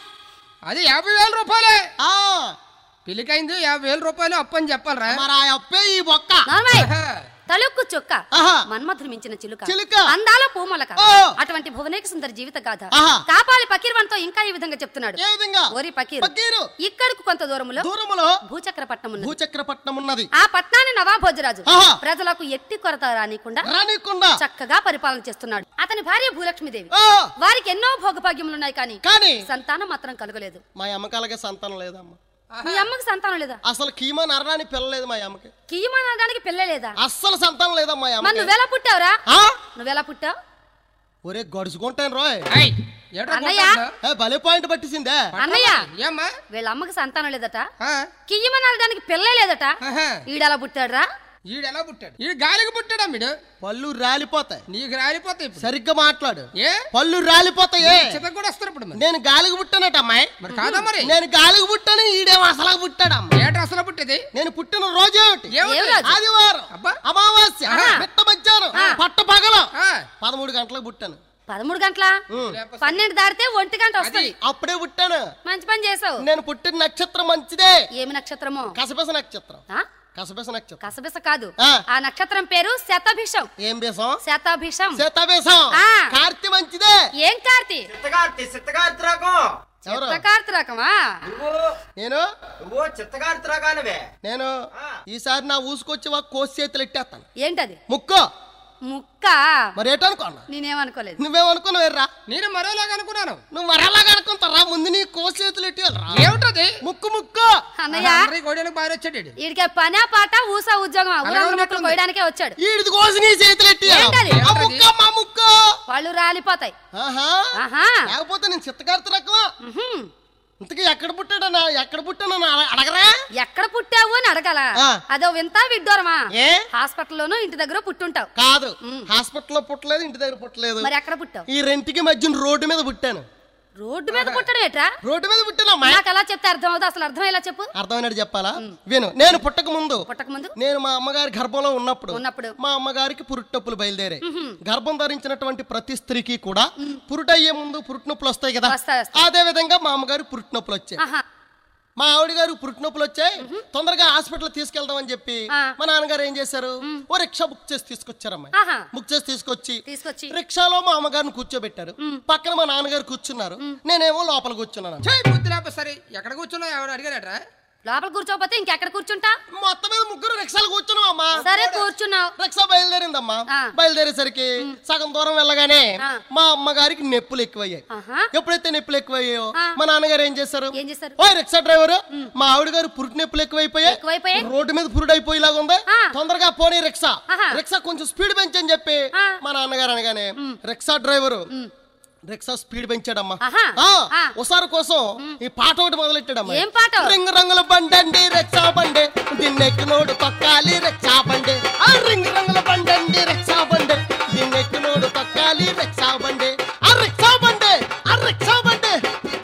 అది యాభై వేల రూపాయలే ఆ, పెళ్లికైంది యాభై వేల రూపాయలు అప్పు అని చెప్పాలరా మరి ఆ అప్పే ఈ బొక్క నార్మల్ ఆహా. తలుక్కు చుక్క ఆహా. మన్మధుడు మించిన చిలుక చిలుక. అందాల పూమలక ఓ. అటువంటి భువనేక సుందర జీవిత గాథ ఆహా. కాపాలి పకీర్వన్తో ఇంకా ఈ విధంగా చెప్తున్నాడు ఏ విధంగా ఓరి పకీరు పకీరు ఇక్కడకు కొంత దూరములో దూరములో భూచక్ర పట్టణం ఉన్నది భూచక్రపట్నం ఉన్నది ఆ పట్నాన్ని నవాభోజరాజు ఆహా. ప్రజలకు ఎట్టి కొరత రానికుండా రానికుండా చక్కగా పరిపాలన చేస్తున్నాడు అతని భార్య భూలక్ష్మీదేవి ఆ, వారికి ఎన్నో భోగభాగ్యములున్నాయి కానీ కానీ సంతానం మాత్రం కలగలేదు మా అమ్మకాలకే సంతానం లేదమ్మా మీ అమ్మకి సంతానం లేదా అసలు కీమా నరడానికి పిల్లలేదు మా అమ్మకి కియ్యమని అనడానికి పిల్ల లేదా అస్సలు సంతానం లేదమ్మా మా మరి అమ్మకి నువ్వెలా పుట్టావురా ఆ? నువ్వెలా పుట్టావు ఒరే గడుచుకుంటాను రోయ్ ఏయ్, ఏట్రా అన్నయ్య. కొట్టాడు? ఏ, భలే పాయింట్ పట్టిసిందే అన్నయ్య ఏమ్మా వీళ్ళ అమ్మకి సంతానం లేదట ఆ, కియ్యమని అనడానికి పిల్ల లేదట ఆహా. ఈడలా పుట్టాడురా ఈడు ఎలా పుట్టాడు ఈడు గాలికి పుట్టాడా మీడు పళ్ళు రాలిపోతాయి నీకు రాలిపోతాయి ఇప్పుడు సరిగ్గా మాట్లాడు ఏ పళ్ళు రాలిపోతాయి చిత కూడా వస్తారు ఇప్పుడు మరి నేను గాలికి పుట్టానట అమ్మాయి మరి కాదా మరి నేను గాలికి పుట్టాను ఈడేమో అసలు పుట్టాడు అమ్మ ఏట్రా అసలు పుట్టేది నేను పుట్టిన రోజేమిటి ఏమిటి? ఏం రోజు? ఆదివారం అబ్బా. అమావాస్య మిట్ట మధ్యాహ్నం పట్ట పగల ఆ, పదమూడు గంటలకు పుట్టాను పదమూడు గంటల ఉం. పన్నెండు దాటితే ఒంటి గంట వస్తుంది అప్పుడే పుట్టాను మంచి పని చేసావు నేను పుట్టిన నక్షత్రం మంచిదే ఏమి నక్షత్రమో కసబెస నక్షత్రం ఆ? కసబెస నక్షత్రం కసబిస కాదు ఆ. ఆ నక్షత్రం పేరు శతభిషం ఏం బేసం శతభిషం శతబేసం ఆ. కార్తె మంచిదే ఏం కార్తి చిత్తగార్తె చిత్తగార్తె రకం ఎవరు కార్తి రకమా నువ్వు నేను నువ్వు చిత్తగార్తె రకానివే నేను ఆ. ఈసారి నా ఊసుకొచ్చి వా కోసి చేతులు ఎట్టేస్తాను ఏంటది ముక్కో ముక్క మరి ఏటనుకోన్నా నేనేమనుకోలేదు నువ్వేమనుకున్నావు ఎర్రా నేను మరోలాగా అనుకున్నాను నువ్వు మరలాగా అనుకుంటారా ముందు నీ కోసి చేతులు ఎట్టేయాలరా ఏమిటది ముక్కు ముక్కు అన్నయ్య అందరి గోడలకు బాగా వచ్చాడు ఈడు. వీడికి పనా పాట ఊసా ఉద్యోగం అలాగే ఊరందరూ ఉన్నట్టుంది. మొక్కలు కోయడానికే వచ్చాడు ఈడిది కోసి నీ చేతులు ఎట్టేయాలి ఏంటది? ఆ ముక్క మా ముక్కు వాళ్ళు రాలిపోతాయి ఆహా ఆహా లేకపోతే నేను చిత్తకార్త రకమా ఉహుం. ఇంతకీ ఎక్కడ పుట్టాడనా ఎక్కడ పుట్టానని అడగరా ఎక్కడ పుట్టావు అని అడగాల ఆ. అదో వింత విడ్డోరమా ఏ హాస్పిటల్లోనూ ఇంటి దగ్గర పుట్టుంటావు కాదు హాస్పిటల్లో పుట్టలేదు ఇంటి దగ్గర పుట్టలేదు మరి ఎక్కడ పుట్టావు ఈ రెంటికి మధ్యన రోడ్డు మీద పుట్టాను రోడ్డు మీద పుట్టడం ఏట్రా రోడ్డు మీద పుట్టానమ్మా నాకు అలా చెప్తే అర్థం అవుతుంది అసలు అర్థమయ్యేలా చెప్పు అర్థమైనట్టు చెప్పాలా విను నేను పుట్టక ముందు పుట్టక ముందు నేను మా అమ్మగారి గర్భంలో ఉన్నప్పుడు ఉన్నప్పుడు మా అమ్మగారికి పురుట్టొప్పులు బయలుదేరాయి గర్భం ధరించినటువంటి ప్రతి స్త్రీకి కూడా పురుటయ్యే ముందు పురుటినొప్పులు వస్తాయి కదా వస్తాయి, వస్తాయి. అదే విధంగా మా అమ్మగారికి పురుటినొప్పులు వచ్చాయి ఆహా మా ఆవిడ గారు పురుటినొప్పులు వచ్చాయి తొందరగా హాస్పిటల్ తీసుకెళ్దామని చెప్పి ఆ. మా నాన్నగారు ఏం చేశారు ఓ రిక్షా బుక్ చేసి తీసుకొచ్చారమ్మా ఆహా బుక్ చేసి తీసుకొచ్చి తీసుకొచ్చి రిక్షాలో మా అమ్మగారిని కూర్చోబెట్టారు పక్కన మా నాన్నగారు కూర్చున్నారు నేనేమో లోపల కూర్చున్నాను ఛీ, బుద్ధి లేకపోతే సరే ఎక్కడ కూర్చున్నావు ఎవరు అడిగారట్రా లోపల కూర్చోకపోతే ఇంకెక్కడ కూర్చుంటా మొత్తం మీద ముగ్గురు రిక్షాలు కూర్చున్నాం అమ్మా సరే కూర్చున్నావు రిక్షా బయలుదేరిందమ్మా ఆ. బయలుదేరేసరికి సగం దూరం వెళ్ళగానే ఆ. మా అమ్మగారికి నొప్పులు ఎక్కువయ్యాయి ఆహా ఎప్పుడైతే నొప్పులు ఎక్కువయ్యాయో ఆ. మా నాన్నగారు ఏం చేశారు ఏం చేశారు ఓ రిక్షా డ్రైవర్ మా ఆవిడ గారు పురుటి నొప్పులు ఎక్కువైపోయాయి ఎక్కువైపోయాయి రోడ్డు మీద పురుడు అయిపోయేలాగా ఉంది ఆ. తొందరగా పోనీ రిక్షా ఆహా. రిక్షా కొంచెం స్పీడ్ పెంచని చెప్పి ఆ. మా నాన్నగారు అనగానే రిక్షా డ్రైవరు రిక్షా స్పీడ్ పెంచాడమ్మా ఆహా. ఆ, ఆ. ఒకసారి కోసం ఈ పాట ఒకటి మొదలెట్టాడమ్మా ఏం పాట? రింగ్ రంగుల బండండి రిక్షా బండి దిన్నెక్కినోడు తొక్కాలి రిక్షా బండి ఆ రింగ్ రంగుల బండండి రిక్షా బండి దిన్నెక్కినోడు తొక్కాలి రిక్షా బండి ఆ రిక్షా బండి ఆ రిక్షా బండి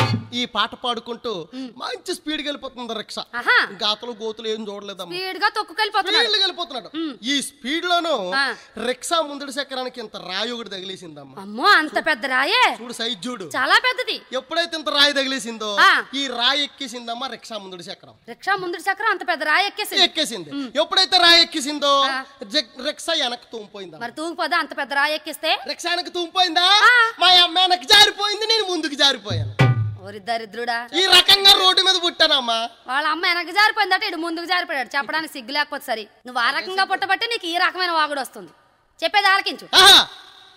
ఈ పాట పాడుకుంటూ మంచి స్పీడ్ వెళ్ళిపోతుంది రిక్షా ఆహా గాతలు గోతులు ఏం చూడలేదమ్మా స్పీడ్ గా తొక్కుకెళ్ళిపోతున్నాడు స్పీడ్ వెళ్ళిపోతున్నాడు ఈ స్పీడ్ లోను ఆ. రిక్షా ముందడి చక్రానికి ఇంత రాయి ఒకటి తగిలేసిందమ్మా అమ్మో అంత పెద్ద రాయే చూడు సైజ్ చూడు చాలా పెద్దది ఎప్పుడైతే ఇంత రాయి తగిలేసిందో ఆ. ఈ రాయి ఎక్కేసిందమ్మా రిక్షా ముందడి చక్రం రిక్షా ముందు చక్రం అంత పెద్ద రాయి ఎక్కేసింది ఎక్కేసింది ఎప్పుడైతే రాయి ఎక్కేసిందో జ- రిక్షా వెనక్కి తూంపోయిందా మరి తూగిపోదా అంత పెద్ద రాయి ఎక్కిస్తే రిక్షా వెనక్కి తూంపోయిందా ఆ. మా అమ్మ వెనక్కి జారిపోయింది నేను ముందుకు జారిపోయాను ఓరి దరిద్రుడా ఈ రకంగా రోడ్డు మీద పుట్టానమ్మా వాళ్ళ అమ్మ వెనక్కి జారిపోయిందట ఇటు ముందుకు జారిపోయాడు చెప్పడానికి సిగ్గు లేకపోతే సరి నువ్వు ఆ రకంగా పుట్టబట్టి నీకు ఈ రకమైన వాగుడు వస్తుంది చెప్పేది ఆలకించు ఆహా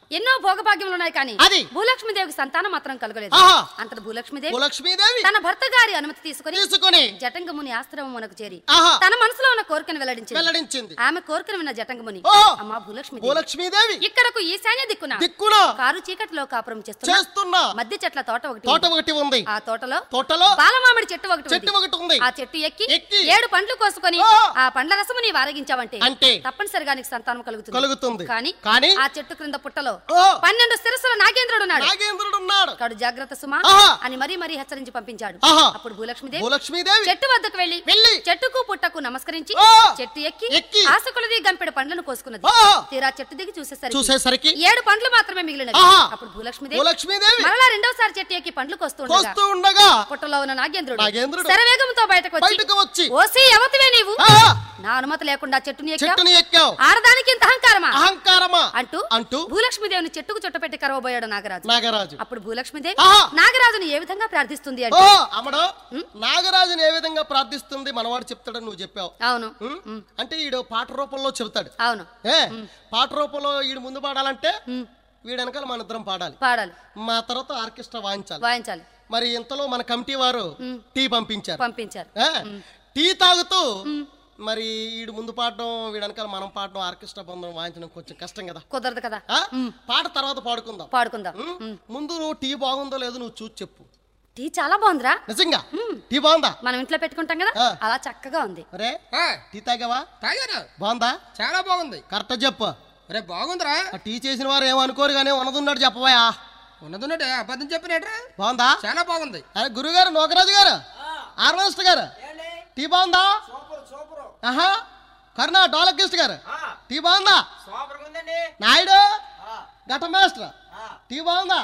ఎన్నో భోగభాగ్యములు ఉన్నాయి కానీ అది. భూలక్ష్మీదేవికి సంతానం మాత్రం కలగలేదు ఆహా. అంతటి భూలక్ష్మీదేవి భూలక్ష్మీదేవి తన భర్త గారి అనుమతి తీసుకుని తీసుకుని జటంగముని ఆశ్రమమునకు చేరి ఆహా. తన మనసులో ఉన్న కోరికను వెల్లడించింది వెల్లడించింది ఆమె కోరికను విన్న జటంగముని ఓ. అమ్మా భూలక్ష్మి భూలక్ష్మీదేవి ఇక్కడకు ఈశాన్య దిక్కున దిక్కున కారు చీకటిలో కాపురం చేస్తున్న చేస్తున్న మధ్య చెట్ల తోట ఒకటి తోట ఉంది. ఒకటి ఉంది ఆ తోటలో తోటలో బాలమామిడి చెట్టు ఒకటి చెట్టు ఉంది. ఒకటి ఉంది ఆ చెట్టు ఎక్కి ఎక్కి ఏడు పండ్లు కోసుకొని ఓ. ఆ పండ్ల రసము నీ వారగించావంటే అంటే తప్పనిసరిగా నీకు సంతానం కలుగుతుంది కలుగుతుంది. కానీ కానీ ఆ చెట్టు క్రింద పుట్టలో ఓ. పన్నెండు శిరస్సుల నాగేంద్రుడు ఉన్నాడు నాగేంద్రుడు ఉన్నాడు కాడు జాగ్రత్త సుమా ఆహా. అని మరీ మరీ హెచ్చరించి పంపించాడు ఆహా. అప్పుడు భూలక్ష్మీదేవి భూలక్ష్మీదేవి చెట్టు వద్దకు వెళ్లి వెళ్ళి చెట్టుకు పుట్టకు నమస్కరించి ఓ. చెట్టు ఎక్కి ఎక్కి ఆశకులది గంపెడు పండ్లను కోసుకున్నది ఓ. తీరా చెట్టు దిగి చూసేసరికి చూసేసరికి ఏడు పండ్లు మాత్రమే మిగిలినవి ఆహా. అప్పుడు భూలక్ష్మీదేవి భూలక్ష్మీదేవి మరలా రెండవసారి చెట్టు ఎక్కి పండ్లు కోస్తూ ఉండగా కోస్తూ ఉండగా పుట్టలో ఉన్న నాగేంద్రుడు నాగేంద్రుడు శరవేగంతో బయటకు వచ్చి బయటకు వచ్చి ఓసి ఎవతివే నీవు ఆహా. నా అనుమతి లేకుండా చెట్టుని ఎక్కావు చెట్టుని ఎక్కావు ఆడదానికి ఇంత అహంకారమా అహంకారమా అంటూ అంటూ భూలక్ష్మీదేవిని చెట్టుకు చుట్టపెట్టి కరవబోయాడు నాగరాజు నాగరాజు అప్పుడు భూలక్ష్మీదేవి ఆహా. నాగరాజుని ఏ విధంగా ప్రార్థిస్తుంది ఓ అంటే అమ్మడు నాగరాజుని ఏ విధంగా ప్రార్థిస్తుంది మనవాడు చెప్తాడని నువ్వు చెప్పావు అవును ఉం? అంటే ఈడు పాట రూపంలో చెబుతాడు అవును ఏ పాట రూపంలో ఈడు ముందు పాడాలంటే వీడు వెనకాల మన ఇద్దరం పాడాలి పాడాలి మా తర్వాత ఆర్కెస్ట్రా వాయించాలి వాయించాలి మరి ఇంతలో మన కమిటీ వారు టీ పంపించారు పంపించారు ఏ? టీ తాగుతూ మరి ఈడు ముందు పాడడం వీడు వెనకాల మనం పాడడం ఆర్కెస్ట్రా బంధం వాయించడం కొంచెం కష్టం కదా కుదరదు కదా ఆ? పాట తర్వాత పాడుకుందాం పాడుకుందాం ఉం? ముందు నువ్వు టీ బాగుందో లేదో నువ్వు చూసి చెప్పు టీ చాలా బాగుందిరా నిజంగా టీ బాగుందా మనం ఇంట్లో పెట్టుకుంటాం కదా ఆ. అలా చక్కగా ఉంది అరే ఆ, టీ తాగావా తాగాను బాగుందా చాలా బాగుంది కరెక్ట్ చెప్పు రే బాగుందిరా ఆ టీ చేసిన వారు ఏమనుకోరు కానీ ఉన్నదున్నాడు చెప్పబోయా ఉన్నదున్నట్టే అబద్ధం చెప్పినట్రా బాగుందా చాలా బాగుంది అరే గురుగారు నోకరాజు గారు ఆర్వెస్ట్ గారు టీ బాగుందా ఆహా కరుణ డోలకిస్ట్ గారు టీ బాగుందా సూపర్ ఉందండి నాయుడు ఘట మాస్టర్ టీ బాగుందా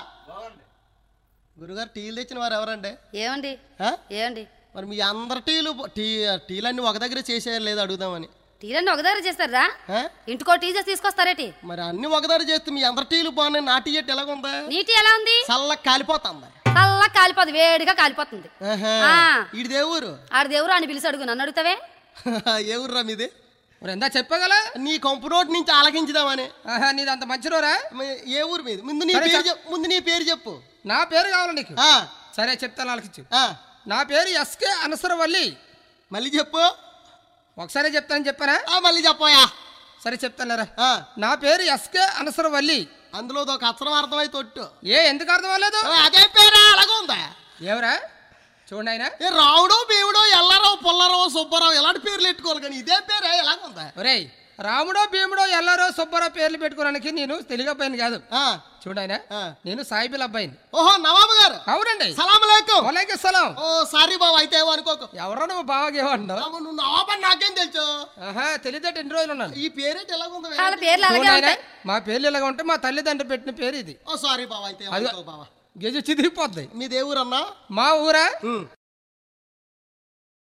గురుగారు టీలు తెచ్చిన వారు ఎవరండి ఏమండి ఆ? ఏమండి మరి మీ అందరి టీలు టీ టీలన్నీ ఒక దగ్గర చేసేయాలి లేదా అడుగుదామని టీలన్నీ ఒక దగ్గర చేస్తారా ఆ? ఇంటికో టీ చేసి తీసుకొస్తారేటి మరి అన్ని ఒక దగ్గర చేస్తే మీ అందరి టీలు బాగున్నాయి నా టీ ఎట్టు ఎలాగుందా నీటి ఎలా ఉంది చల్ల కాలిపోతుంది చల్ల కాలిపోతుంది వేడిగా కాలిపోతుంది ఆహా. ఆ. ఈడిది ఏ ఊరు ఆడ దేవుడు అని పిలిచి అడుగు నన్ను అడుగుతావే ఏ ఊర్రా మీది మరి ఎందా చెప్పగల నీ కొంపు నోటి నుంచి ఆలకించుదామని ఆహా నీది అంత మంచిరోరా మ- ఏ ఊరు మీది ముందు నీ సరే, పేరు చెప్. చెప్పు ముందు నీ పేరు చెప్పు నా పేరు కావాలి నీకు ఆ, సరే చెప్తాను ఆలకించు ఆ, నా పేరు ఎస్కే అనసరవల్లి మళ్ళీ చెప్పు ఒకసారి చెప్తానని చెప్పానా ఆ, మళ్ళీ చెప్పోయా సరే చెప్తానురా ఆ, నా పేరు ఎస్కే అనసరవల్లి అందులో ఒక అక్షరం అర్థమై తొట్టు ఏ ఎందుకు అర్థం అవ్వలేదు ఆ, అదే పేరా అలాగే ఉందా ఏవరా చూడండి ఆయన ఏ రావుడో బీవుడో ఎల్లారావు పుల్లారావు సుబ్బారావు ఇలాంటి పేర్లు పెట్టుకోవాలి కానీ ఇదే పేరే ఎలాగ ఉందా ఒరేయ్ రాముడో భీముడో ఎల్లారో సుబ్బారావు పేర్లు పెట్టుకోవడానికి నేను తెలియకపోయాను కాదు ఆ, చూడాయన ఆ. నేను సాయిబిల్ అబ్బాయిని ఓహో నవాబు గారు అవునండి సలాం అలైకుం వలైకి సలాం ఓ సారీ బాబు అయితే ఏమో అనుకోకు ఎవరో నువ్వు బావాగేవాడు బాబు, నువ్వు నవాబు అని నాకేం తెలుసు ఆహా తెలియదట ఎన్ని రోజులు ఉన్నాను ఈ పేరేంటి ఎలాగుంది వాళ్ళ పేర్లు అలాగే చూడాయన ఉంటాయి మా పేర్లు ఇలాగ ఉంటే మా తల్లిదండ్రులు పెట్టిన పేరు ఇది ఓ సారీ బాబు అయితే అదిగో. ఏమనుకో బాబా గెజు చిదిరిపోద్ది మీ దేవురన్నా మా ఊరా